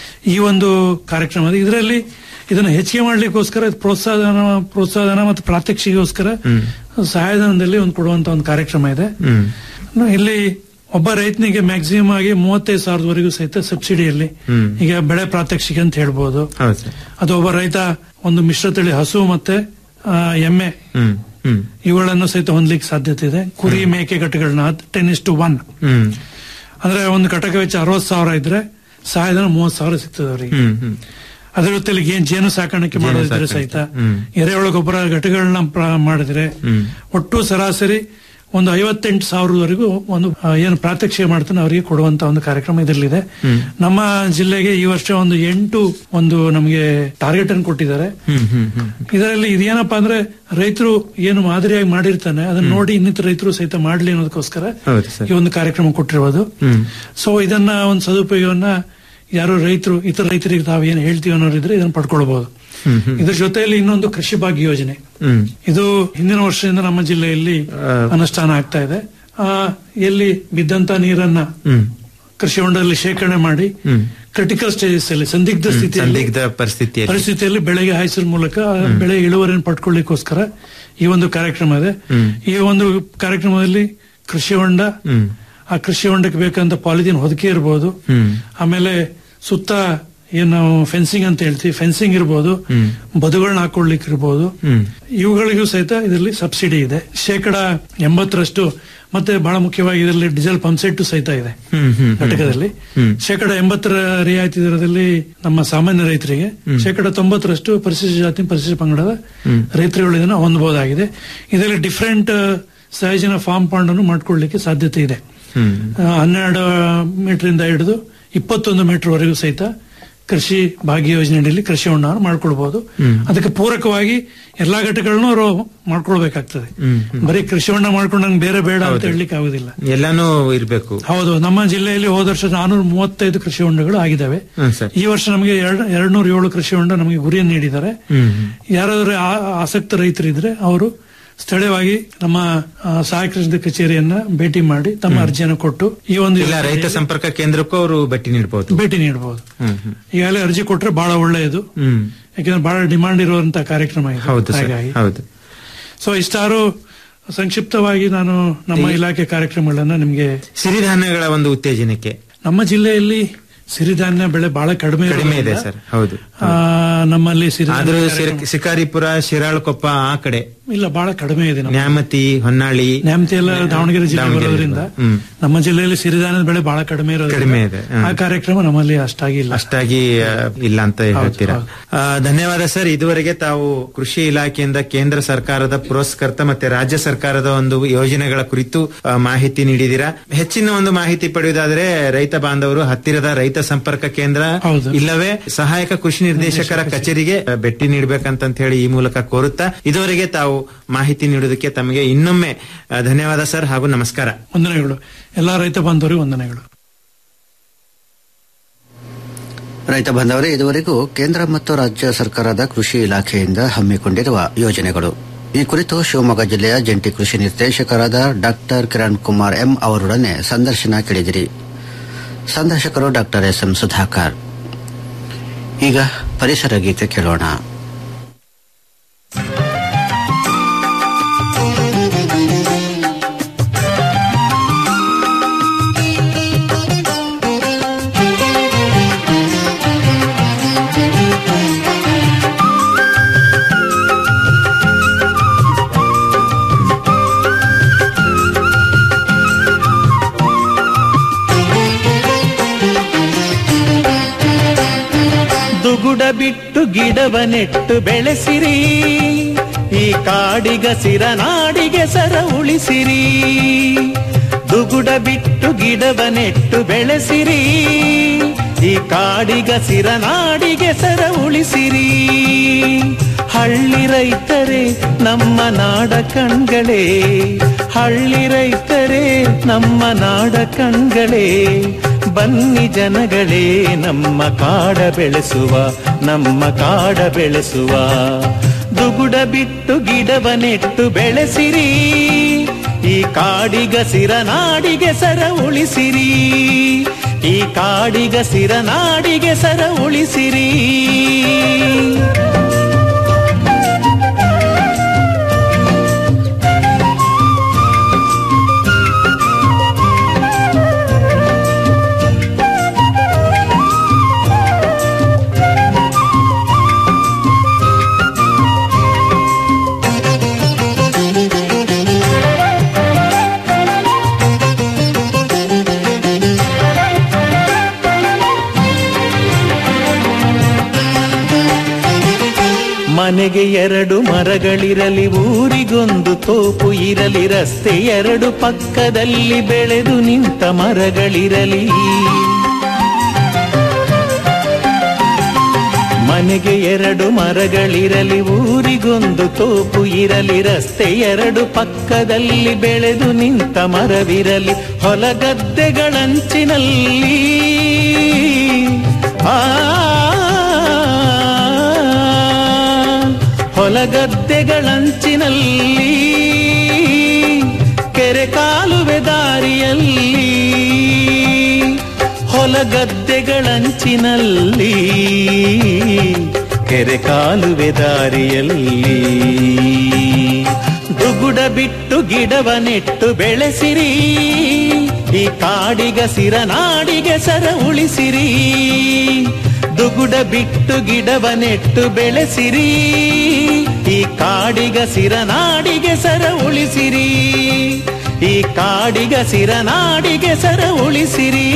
ಈ ಒಂದು ಕಾರ್ಯಕ್ರಮ ಇದೆ ಇದರಲ್ಲಿ ಇದನ್ನ ಹೆಚ್ಚಿಗೆ ಮಾಡ್ಲಿಕ್ಕೋಸ್ಕರ ಪ್ರೋತ್ಸಾಹನ ಪ್ರೋತ್ಸಾಹನ ಮತ್ತು ಪ್ರಾತ್ಯಕ್ಷಿಗೋಸ್ಕರ ಸಹಾಯಧನದಲ್ಲಿ ಒಂದು ಕೊಡುವಂತ ಒಂದು ಕಾರ್ಯಕ್ರಮ ಇದೆ ಹ್ಮ್ ಇಲ್ಲಿ ಒಬ್ಬ ರೈತನಿಗೆ ಮ್ಯಾಕ್ಸಿಮಮ್ ಆಗಿ ಮೂವತ್ತೈದು ಸಾವಿರದವರೆಗೂ ಸಹಿತ ಸಬ್ಸಿಡಿಯಲ್ಲಿ ಈಗ ಬೆಳೆ ಪ್ರಾತ್ಯಕ್ಷಿಕೆ ಅಂತ ಹೇಳ್ಬೋದು ಹೌದು ಸರ್ ಅದು ಒಬ್ಬ ರೈತ ಒಂದು ಮಿಶ್ರತಳಿ ಹಸು ಮತ್ತೆ ಆ, ಎಮ್ಮೆ ಹ್ಮ್ ಹ್ಮ್ ಇವುಗಳನ್ನು ಸಹಿತ ಹೊಂದಲಿಕ್ಕೆ ಸಾಧ್ಯತೆ ಇದೆ ಕುರಿ ಮೇಕೆ ಘಟಗಳನ್ನ ಟೆನ್ ಇಸ್ ಟು ಒನ್ ಹ್ಮ್ ಅಂದ್ರೆ ಒಂದು ಘಟಕ ವೆಚ್ಚ ಅರವತ್ತು ಸಾವಿರ ಇದ್ರೆ ಸಹಾಯಧನ ಮೂವತ್ತು ಸಾವಿರ ಸಿಗ್ತದೆ ಅವರಿಗೆ ಹ್ಮ್ ಹ್ಮ್ ಅದ್ರ ಜೊತೆಲಿ ಏನ್ ಜೇನು ಸಾಕಾಣಿಕೆ ಮಾಡೋದಿದ್ರೆ ಸಹಿತ ಎರೆಹುಳ ಗೊಬ್ಬರ ಘಟಗಳನ್ನ ಪ್ರ- ಮಾಡಿದ್ರೆ ಒಟ್ಟು ಸರಾಸರಿ ಒಂದು ಐವತ್ತೆಂಟು ಸಾವಿರದವರೆಗೂ ಒಂದು ಆ, ಏನು ಪ್ರಾತ್ಯಕ್ಷಿಕೆ ಮಾಡ್ತಾನೆ ಅವರಿಗೆ ಕೊಡುವಂತ ಒಂದು ಕಾರ್ಯಕ್ರಮ ಇದರಲ್ಲಿದೆ ನಮ್ಮ ಜಿಲ್ಲೆಗೆ ಈ ವರ್ಷ ಒಂದು ಎಂಟು ಒಂದು ನಮಗೆ ಟಾರ್ಗೆಟ್ ಅನ್ನು ಕೊಟ್ಟಿದ್ದಾರೆ ಹ್ಮ್ ಹ್ಮ್ ಹ್ಮ್ ಇದರಲ್ಲಿ ಇದೇನಪ್ಪಾ ಅಂದ್ರೆ ರೈತರು ಏನು ಮಾದರಿಯಾಗಿ ಮಾಡಿರ್ತಾನೆ ಅದನ್ನ ನೋಡಿ ಇನ್ನಿತರ ರೈತರು ಸಹಿತ ಮಾಡ್ಲಿ ಅನ್ನೋದಕ್ಕೋಸ್ಕರ ಹೌದು ಸರ್ ಈ ಒಂದು ಕಾರ್ಯಕ್ರಮ ಕೊಟ್ಟಿರೋದು ಹ್ಮ್ ಸೊ ಇದನ್ನ ಒಂದು ಸದುಪಯೋಗವನ್ನ ಯಾರು ರೈತರು ಇತರ ರೈತರಿಗೆ ತಾವು ಏನು ಹೇಳ್ತೀವಿ ಅನ್ನೋರು ಇದ್ರೆ ಇದನ್ನು ಪಡ್ಕೊಳ್ಬಹುದು ಇದ್ರ ಜೊತೆಯಲ್ಲಿ ಇನ್ನೊಂದು ಕೃಷಿ ಭಾಗ್ಯ ಯೋಜನೆ ಹ್ಮ್ ಇದು ಹಿಂದಿನ ವರ್ಷದಿಂದ ನಮ್ಮ ಜಿಲ್ಲೆಯಲ್ಲಿ ಅನುಷ್ಠಾನ ಆಗ್ತಾ ಇದೆ ಆ, ಎಲ್ಲಿ ಬಿದ್ದಂತ ನೀರನ್ನ ಹ್ಮ್ ಕೃಷಿ ಹೊಂಡದಲ್ಲಿ ಶೇಖರಣೆ ಮಾಡಿ ಹ್ಮ್ ಕ್ರಿಟಿಕಲ್ ಸ್ಟೇಜಸ್ ಅಲ್ಲಿ ಸಂದಿಗ್ಧ ಸ್ಥಿತಿಯಲ್ಲಿ ಸಂದಿಗ್ಧ ಪರಿಸ್ಥಿತಿಯಲ್ಲಿ ಪರಿಸ್ಥಿತಿಯಲ್ಲಿ ಬೆಳೆಗೆ ಹಾಯಿಸೋ ಮೂಲಕ ಆ ಬೆಳೆ ಇಳುವರಿಯನ್ನು ಪಡ್ಕೊಳ್ಳಿಕ್ಕೋಸ್ಕರ ಈ ಒಂದು ಕಾರ್ಯಕ್ರಮ ಇದೆ ಈ ಒಂದು ಕಾರ್ಯಕ್ರಮದಲ್ಲಿ ಕೃಷಿ ಹೊಂಡ ಹ್ಮ್ ಆ ಕೃಷಿ ಹೊಂಡಕ್ಕೆ ಬೇಕಂತ ಪಾಲಿಥೀನ್ ಹೊದಿಕೆ ಇರಬಹುದು ಹ್ಮ್ ಆಮೇಲೆ ಸುತ್ತ ಏನು ನಾವು ಫೆನ್ಸಿಂಗ್ ಅಂತ ಹೇಳ್ತೀವಿ ಫೆನ್ಸಿಂಗ್ ಇರಬಹುದು ಹ್ಮ್. ಬದುಗಳನ್ನ ಹಾಕೊಳ್ಳಿಕ್ಕೆ ಇರಬಹುದು ಹ್ಮ್ ಇವುಗಳಿಗೂ ಸಹಿತ ಇದರಲ್ಲಿ ಸಬ್ಸಿಡಿ ಇದೆ ಶೇಕಡ ಎಂಬತ್ತರಷ್ಟು ಮತ್ತೆ ಬಹಳ ಮುಖ್ಯವಾಗಿ ಇದರಲ್ಲಿ ಡೀಸೆಲ್ ಪಂಪ್ ಸೆಟ್ ಸಹಿತ ಇದೆ ಹ್ಮ್ ಹ್ಮ್ ಘಟಕದಲ್ಲಿ ಹ್ಮ್. ಶೇಕಡ ಎಂಬತ್ತರ ರಿಯಾಯಿತಿ ದರದಲ್ಲಿ ನಮ್ಮ ಸಾಮಾನ್ಯ ರೈತರಿಗೆ ಶೇಕಡ ತೊಂಬತ್ತರಷ್ಟು ಪರಿಶಿಷ್ಟ ಜಾತಿ ಪರಿಶಿಷ್ಟ ಪಂಗಡದ ರೈತರುಗಳು ಇದನ್ನು ಹೊಂದಬಹುದಾಗಿದೆ ಇದರಲ್ಲಿ ಡಿಫರೆಂಟ್ ಸೈಜಿನ ಫಾರ್ಮ್ ಪಾಂಡ್ ಅನ್ನು ಮಾಡ್ಕೊಳ್ಳಿಕ್ಕೆ ಸಾಧ್ಯತೆ ಇದೆ ಹ್ಮ್ ಆ, ಹನ್ನೆರಡು ಮೀಟರ್ ಇಂದ ಹಿಡಿದು ಇಪ್ಪತ್ತೊಂದು ಮೀಟರ್ ವರೆಗೂ ಸಹಿತ ಕೃಷಿ ಭಾಗ್ಯ ಯೋಜನೆಯಲ್ಲಿ ಕೃಷಿ ಹೊಂಡವನ್ನು ಮಾಡ್ಕೊಳ್ಬಹುದು ಅದಕ್ಕೆ ಪೂರಕವಾಗಿ ಎಲ್ಲಾ ಘಟಕಗಳನ್ನು ಅವರು ಮಾಡ್ಕೊಳ್ಬೇಕಾಗ್ತದೆ ಬರೀ ಕೃಷಿ ಹೊಂಡ ಮಾಡ್ಕೊಂಡು ನಂಗೆ ಬೇರೆ ಬೇಡ ಅಂತ ಹೇಳಲಿಕ್ಕೆ ಆಗುದಿಲ್ಲ ಎಲ್ಲಾನು ಇರ್ಬೇಕು ಹೌದು ನಮ್ಮ ಜಿಲ್ಲೆಯಲ್ಲಿ ಹೋದ ವರ್ಷ ನಾನೂರ ಮೂವತ್ತೈದು ಕೃಷಿ ಹೊಂಡಗಳು ಆಗಿದ್ದಾವೆ ಹ್ಮ್ ಸರ್ ಈ ವರ್ಷ ನಮಗೆ ಎರಡ್ ನೂರ ಏಳು ಕೃಷಿ ಹೊಂಡ ನಮಗೆ ಗುರಿಯನ್ನು ನೀಡಿದ್ದಾರೆ ಹ್ಮ್ ಯಾರಾದರೂ ಆ- ಆಸಕ್ತ ರೈತರಿದ್ರೆ ಅವರು ಸ್ಥಳೀಯವಾಗಿ ನಮ್ಮ ಆ, ಸಹಾಯಕ ಕೃಷಿ ಕಚೇರಿಯನ್ನ ಭೇಟಿ ಮಾಡಿ ತಮ್ಮ ಅರ್ಜಿಯನ್ನು ಕೊಟ್ಟು ಈ ಒಂದು ಇಲ್ಲ ರೈತ ಸಂಪರ್ಕ ಕೇಂದ್ರಕ್ಕೂ ಅವರು ಭೇಟಿ ನೀಡಬಹುದು ಭೇಟಿ ನೀಡಬಹುದು ಹ್ಮ್ ಹ್ಮ್ ಈಗಾಗಲೇ ಅರ್ಜಿ ಕೊಟ್ರೆ ಬಹಳ ಒಳ್ಳೆಯದು ಹ್ಮ್ ಯಾಕಂದ್ರೆ ಬಹಳ ಡಿಮಾಂಡ್ ಇರುವಂತಹ ಕಾರ್ಯಕ್ರಮ ಇದು ಹೌದು ಸರ್ ಹಾಗಾಗಿ ಹೌದು ಸೊ ಇಷ್ಟಾರು ಸಂಕ್ಷಿಪ್ತವಾಗಿ ನಾನು ನಮ್ಮ ಇಲಾಖೆ ಕಾರ್ಯಕ್ರಮಗಳನ್ನ ನಿಮ್ಗೆ ಸಿರಿಧಾನ್ಯಗಳ ಒಂದು ಉತ್ತೇಜನಕ್ಕೆ ನಮ್ಮ ಜಿಲ್ಲೆಯಲ್ಲಿ ಸಿರಿಧಾನ್ಯ ಬೆಳೆ ಬಹಳ ಕಡಿಮೆ ಕಡಿಮೆ ಇದೆ ಇರೋದ್ರಿಂದ, ಸರ್ ಹೌದು ಆ, ನಮ್ಮಲ್ಲಿ ಆದ್ರೂ ಸಿರಿಧಾನ್ಯ ಸಿರ- ಕಾರ್ಯಕ್ರಮ- ಶಿಕಾರಿಪುರ ಶಿರಾಳಕೊಪ್ಪ ಆ ಕಡೆ ಇಲ್ಲ ಬಹಳ ಕಡಿಮೆ ಇದೆ ನಮ್ಮ ನ್ಯಾಮತಿ ಹೊನ್ನಾಳಿ ನ್ಯಾಮತಿ ಎಲ್ಲ ದಾವಣಗೆರೆ ಜಿಲ್ಲೆ ದಾವಣಗೆರೆ ಬರೋದ್ರಿಂದ ಹ್ಮ್. ನಮ್ಮ ಜಿಲ್ಲೆಯಲ್ಲಿ ಸಿರಿಧಾನ್ಯದ ಬೆಳೆ ಬಹಳ ಕಡಿಮೆ ಇರೋದ್ರಿಂದ ಕಡಿಮೆ ಇದೆ, ಹ್ಮ್. ಆ ಕಾರ್ಯಕ್ರಮ ನಮ್ಮಲ್ಲಿ ಅಷ್ಟಾಗಿ ಇಲ್ಲ ಅಷ್ಟಾಗಿ ಆ, ಇಲ್ಲ ಅಂತ ಹೇಳ್ತೀರಾ ಹೌದು. ಆ, ಧನ್ಯವಾದ ಸರ್ ಇದುವರೆಗೆ ತಾವು ಕೃಷಿ ಇಲಾಖೆಯಿಂದ ಕೇಂದ್ರ ಸರ್ಕಾರದ ಪುರಸ್ಕೃತ ಮತ್ತೆ ರಾಜ್ಯ ಸರ್ಕಾರದ ಒಂದು ಯೋಜನೆಗಳ ಕುರಿತು ಆ, ಮಾಹಿತಿ ನೀಡಿದ್ದೀರಾ ಹೆಚ್ಚಿನ ಒಂದು ಮಾಹಿತಿ ಪಡೆಯುವುದಾದ್ರೆ ರೈತ ಬಾಂಧವರು ಹತ್ತಿರದ ರೈತ ಸಂಪರ್ಕ ಕೇಂದ್ರ ಹೌದು. ಇಲ್ಲವೇ ಸಹಾಯಕ ಕೃಷಿ ನಿರ್ದೇಶಕರ ಕಚೇರಿಗೆ ಆ, ಭೇಟಿ ನೀಡಬೇಕಂತ ಹೇಳಿ ಈ ಮೂಲಕ ಕೋರುತ್ತಾ ಇದುವರೆಗೆ ತಾವು ಮಾಹಿತಿ ನೀಡುವುದಕ್ಕೆ ತಮಗೆ ಇನ್ನೊಮ್ಮೆ ಆ, ಧನ್ಯವಾದ ಸರ್ ಹಾಗೂ ನಮಸ್ಕಾರ ವಂದನೆಗಳು ಎಲ್ಲಾ ರೈತ ಬಾಂಧವರಿಗೆ ವಂದನೆಗಳು ರೈತ ಬಾಂಧವರೇ ಇದುವರೆಗೂ ಕೇಂದ್ರ ಮತ್ತು ರಾಜ್ಯ ಸರ್ಕಾರದ ಕೃಷಿ ಇಲಾಖೆಯಿಂದ ಹಮ್ಮಿಕೊಂಡಿರುವ ಯೋಜನೆಗಳು ಈ ಕುರಿತು ಶಿವಮೊಗ್ಗ ಜಿಲ್ಲೆಯ ಜಂಟಿ ಕೃಷಿ ನಿರ್ದೇಶಕರಾದ ಡಾಕ್ಟರ್ ಕಿರಣ್ ಕುಮಾರ್ ಎಂ ಅವರೊಡನೆ ಸಂದರ್ಶನ ಕೇಳಿದಿರಿ ಸಂದರ್ಶಕರು ಡಾಕ್ಟರ್ ಎಸ್ ಎಂ ಸುಧಾಕರ್ ಈಗ ಪರಿಸರ ಗೀತೆ ಕೇಳೋಣ ದುಗುಡ ಬಿಟ್ಟು ಗಿಡವ ನೆಟ್ಟು ಬೆಳೆಸಿರಿ ಈ ಕಾಡಿಗಸಿರ ನಾಡಿಗೆ ಸರ ಉಳಿಸಿರಿ ದುಗುಡ ಬಿಟ್ಟು ಗಿಡವ ನೆಟ್ಟು ಬೆಳೆಸಿರಿ ಈ ಕಾಡಿಗಸಿರ ನಾಡಿಗೆ ಸರ ಉಳಿಸಿರಿ ಹಳ್ಳಿ ರೈತರೇ ನಮ್ಮ ನಾಡ ಕಣ್ಗಳೇ ಹಳ್ಳಿ ರೈತರೇ ನಮ್ಮ ನಾಡ ಕಣ್ಗಳೇ ಬನ್ನಿ ಜನಗಳೇ ನಮ್ಮ ಕಾಡ ಬೆಳೆಸುವ ನಮ್ಮ ಕಾಡ ಬೆಳೆಸುವ ದುಗುಡ ಬಿಟ್ಟು ಗಿಡವ ನೆಟ್ಟು ಬೆಳೆಸಿರಿ ಈ ಕಾಡಿಗಸಿರ ನಾಡಿಗೆ ಸರ ಉಳಿಸಿರಿ ಈ ಕಾಡಿಗಸಿರ ನಾಡಿಗೆ ಸರ ಉಳಿಸಿರಿ ಮನೆಗೆ ಎರಡು ಮರಗಳಿರಲಿ ಊರಿಗೊಂದು ತೋಪು ಇರಲಿ ರಸ್ತೆ ಎರಡು ಪಕ್ಕದಲ್ಲಿ ಬೆಳೆದು ನಿಂತ ಮರಗಳಿರಲಿ ಮನೆಗೆ ಎರಡು ಮರಗಳಿರಲಿ ಊರಿಗೊಂದು ತೋಪು ಇರಲಿ ರಸ್ತೆ ಎರಡು ಪಕ್ಕದಲ್ಲಿ ಬೆಳೆದು ನಿಂತ ಮರವಿರಲಿ ಹೊಲಗದ್ದೆಗಳಂಚಿನಲ್ಲಿ ಆ ಹೊಲಗದ್ದೆಗಳಂಚಿನಲ್ಲಿ ಕೆರೆ ಕಾಲುವೆ ದಾರಿಯಲ್ಲಿ ಹೊಲಗದ್ದೆಗಳಂಚಿನಲ್ಲಿ ಕೆರೆ ಕಾಲುವೆ ದಾರಿಯಲ್ಲಿ ದುಗುಡ ಬಿಟ್ಟು ಗಿಡವ ನೆಟ್ಟು ಬೆಳೆಸಿರಿ ಈ ಕಾಡಿಗ ಸಿರ ನಾಡಿಗೆ ಸರ ಉಳಿಸಿರಿ ದುಗುಡ ಬಿಟ್ಟು ಗಿಡವ ನೆಟ್ಟು ಬೆಳೆಸಿರಿ ಈ ಕಾಡಿಗ ಸಿರ ನಾಡಿಗೆ ಸರ ಉಳಿಸಿರಿ ಈ ಕಾಡಿಗ ಸಿರ ನಾಡಿಗೆ ಸರ ಉಳಿಸಿರಿ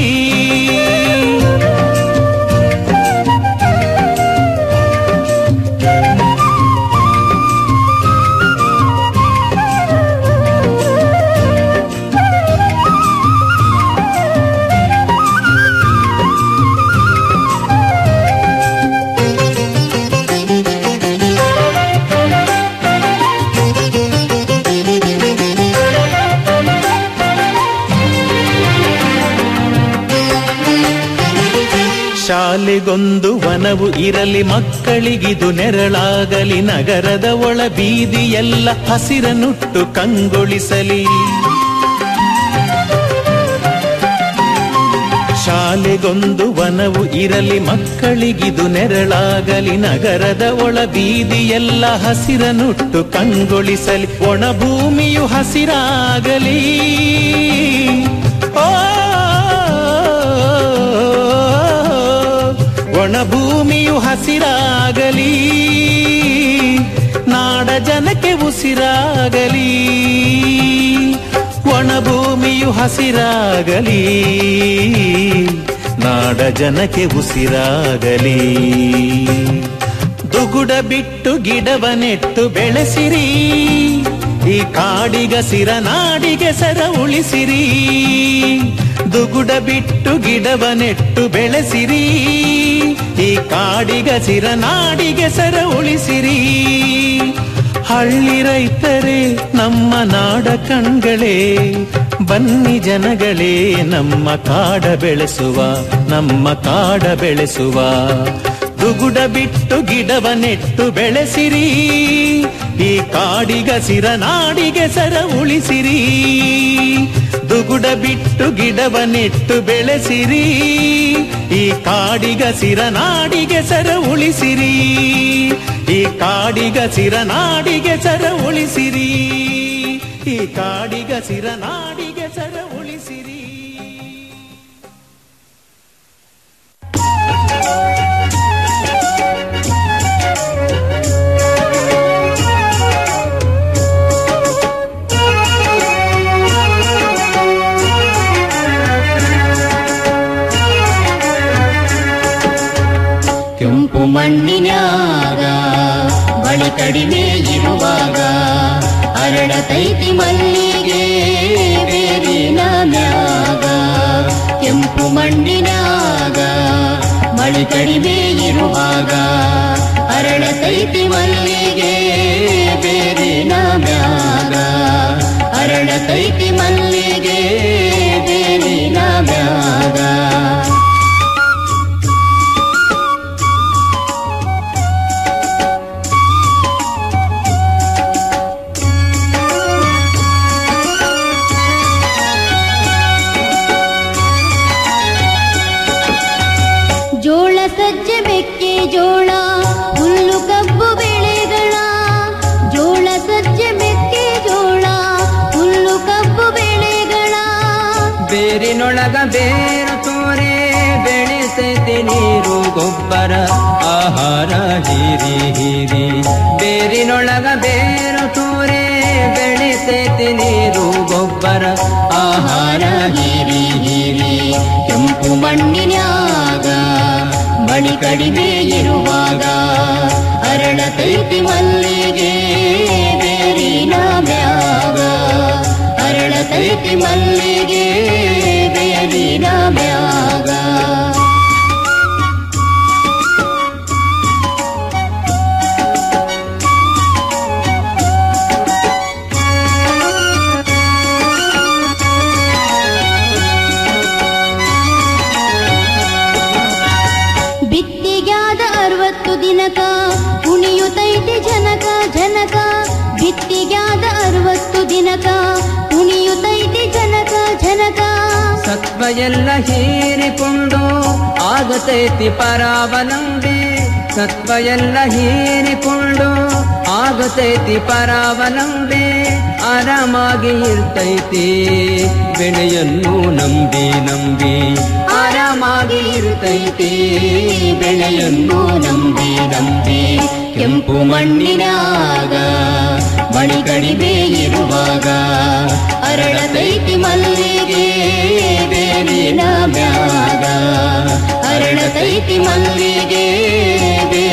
ಶಾಲೆಗೊಂದು ವನವು ಇರಲಿ ಮಕ್ಕಳಿಗಿದು ನೆರಳಾಗಲಿ ನಗರದ ಒಳ ಬೀದಿಯೆಲ್ಲ ಹಸಿರನುಟ್ಟು ಕಂಗೊಳಿಸಲಿ ಶಾಲೆಗೊಂದು ವನವು ಇರಲಿ ಮಕ್ಕಳಿಗಿದು ನೆರಳಾಗಲಿ ನಗರದ ಒಳ ಬೀದಿಯೆಲ್ಲ ಹಸಿರನುಟ್ಟು ಕಂಗೊಳಿಸಲಿ ಒಣ ಭೂಮಿಯು ಹಸಿರಾಗಲಿ ಓ ಒಣ ಭೂಮಿಯು ಹಸಿರಾಗಲಿ ನಾಡ ಜನಕ್ಕೆ ಉಸಿರಾಗಲಿ ಒಣ ಭೂಮಿಯು ಹಸಿರಾಗಲಿ ನಾಡ ಜನಕ್ಕೆ ಉಸಿರಾಗಲಿ ದುಗುಡ ಬಿಟ್ಟು ಗಿಡವ ನೆಟ್ಟು ಬೆಳೆಸಿರಿ ಈ ಕಾಡಿಗ ಸಿರ ನಾಡಿಗೆ ಸರ ಉಳಿಸಿರಿ ದುಗುಡ ಬಿಟ್ಟು ಗಿಡವ ನೆಟ್ಟು ಬೆಳೆಸಿರಿ ಈ ಕಾಡಿಗ ಸಿರ ನಾಡಿಗೆ ಸರ ಉಳಿಸಿರಿ ಹಳ್ಳಿ ರೈತರೇ ನಮ್ಮ ನಾಡ ಕಣ್ಗಳೇ ಬನ್ನಿ ಜನಗಳೇ ನಮ್ಮ ಕಾಡ ಬೆಳೆಸುವ ನಮ್ಮ ಕಾಡ ಬೆಳೆಸುವ ದುಗುಡ ಬಿಟ್ಟು ಗಿಡವ ನೆಟ್ಟು ಬೆಳೆಸಿರಿ ಈ ಕಾಡಿಗ ಸಿರ ನಾಡಿಗೆ ಸರ ಉಳಿಸಿರಿ ದುಗುಡ ಬಿಟ್ಟು ಗಿಡವ ನೆಟ್ಟು ಬೆಳೆಸಿರಿ ಈ ಕಾಡಿಗ ಸಿರ ನಾಡಿಗೆ ಸರ ಉಳಿಸಿರಿ ಈ ಕಾಡಿಗ ಸಿರ ನಾಡಿಗೆ ಸರ ಉಳಿಸಿರಿ ಈ ಕಾಡಿಗ ಸಿರ ನಾಡಿಗೆ ಸರ ಉಳಿಸಿರಿ ಕೆಂಪು ಮಣ್ಣಿನ್ಯಾಗ ಬಳಿ ಕಡಿಮೆ ಇರುವಾಗ ಅರಳತೈತಿ ಮಲ್ಲಿಗೆ ಬೇರಿನ ಮ್ಯಾಗ ಕೆಂಪು ಮಣ್ಣಿನ್ಯಾಗ ಬಳಿ ಕಡಿಮೆ ಇರುವಾಗ ಅರಳತೈತಿ ಮಲ್ಲಿಗೆ ಬೇರಿನ ಮ್ಯಾಗ ಅರಳತೈತಿ ಮಲ್ಲಿಗೆ ಬೇರಿನ ಮ್ಯಾಗ ಜೋಳ ಸಜ್ಜೆ ಮೆಕ್ಕೆ ಜೋಳ ಹುಲ್ಲು ಕಬ್ಬು ಬೆಳೆಗಳ ಜೋಳ ಸಜ್ಜೆ ಮೆಕ್ಕೆ ಜೋಳ ಹುಲ್ಲು ಕಬ್ಬು ಬೆಳೆಗಳ ಬೇರಿನೊಳಗ ಬೇರು ತೋರೆ ಬೆಳೆಸೈತೆ ನೀರು ಗೊಬ್ಬರ ಆಹಾರ ಹೀರಿ ಹೀರಿ ಬೇರಿನೊಳಗ ಬೇರು ತೋರೆ ಬೆಳೆಸೈತೆ ನೀರು ಗೊಬ್ಬರ ಆಹಾರ ಹೀರಿ ಹೀರಿ ಕೆಂಪು ಮಣ್ಣಿನ್ಯಾಗ ಬಳಿ ಕಡಿಮೆ ಇರುವಾಗ ಅರಳತೈತಿ ಮಲ್ಲಿಗೆ ಬೇರಿನ ಮ್ಯಾಗ ಅರಳತೈತಿ ಮಲ್ಲಿಗೆ ಬೇರಿನ ಮ್ಯಾಗ ಸತ್ವ ಎಲ್ಲ ಹೀರಿಕೊಂಡು ಆಗತೈತಿ ಪರಾವಲಂಬಿ ಸತ್ವ ಎಲ್ಲ ಹೀರಿಕೊಂಡು ಆಗತೈತಿ ಪರಾವಲಂಬಿ ಆರಾಮಾಗಿ ಇರ್ತೈತಿ ಬೆಳೆಯನ್ನು ನಂಬಿ ನಂಬಿ ಆರಾಮಾಗಿ ಇರ್ತೈತಿ ಬೆಳೆಯನ್ನು ನಂಬಿ ನಂಬಿ ಕೆಂಪು ಮಣ್ಣಿನಾಗ ಮಣಿ ಕಡಿಮೆ ಇರುವಾಗ ಅರಳತೈತಿ ಮಲ್ಲಿಗೆ ಬೇರಿನ ಮ್ಯಾಗ ಅರಳತೈತಿ ಮಲ್ಲಿಗೆ ಬೇರಿನ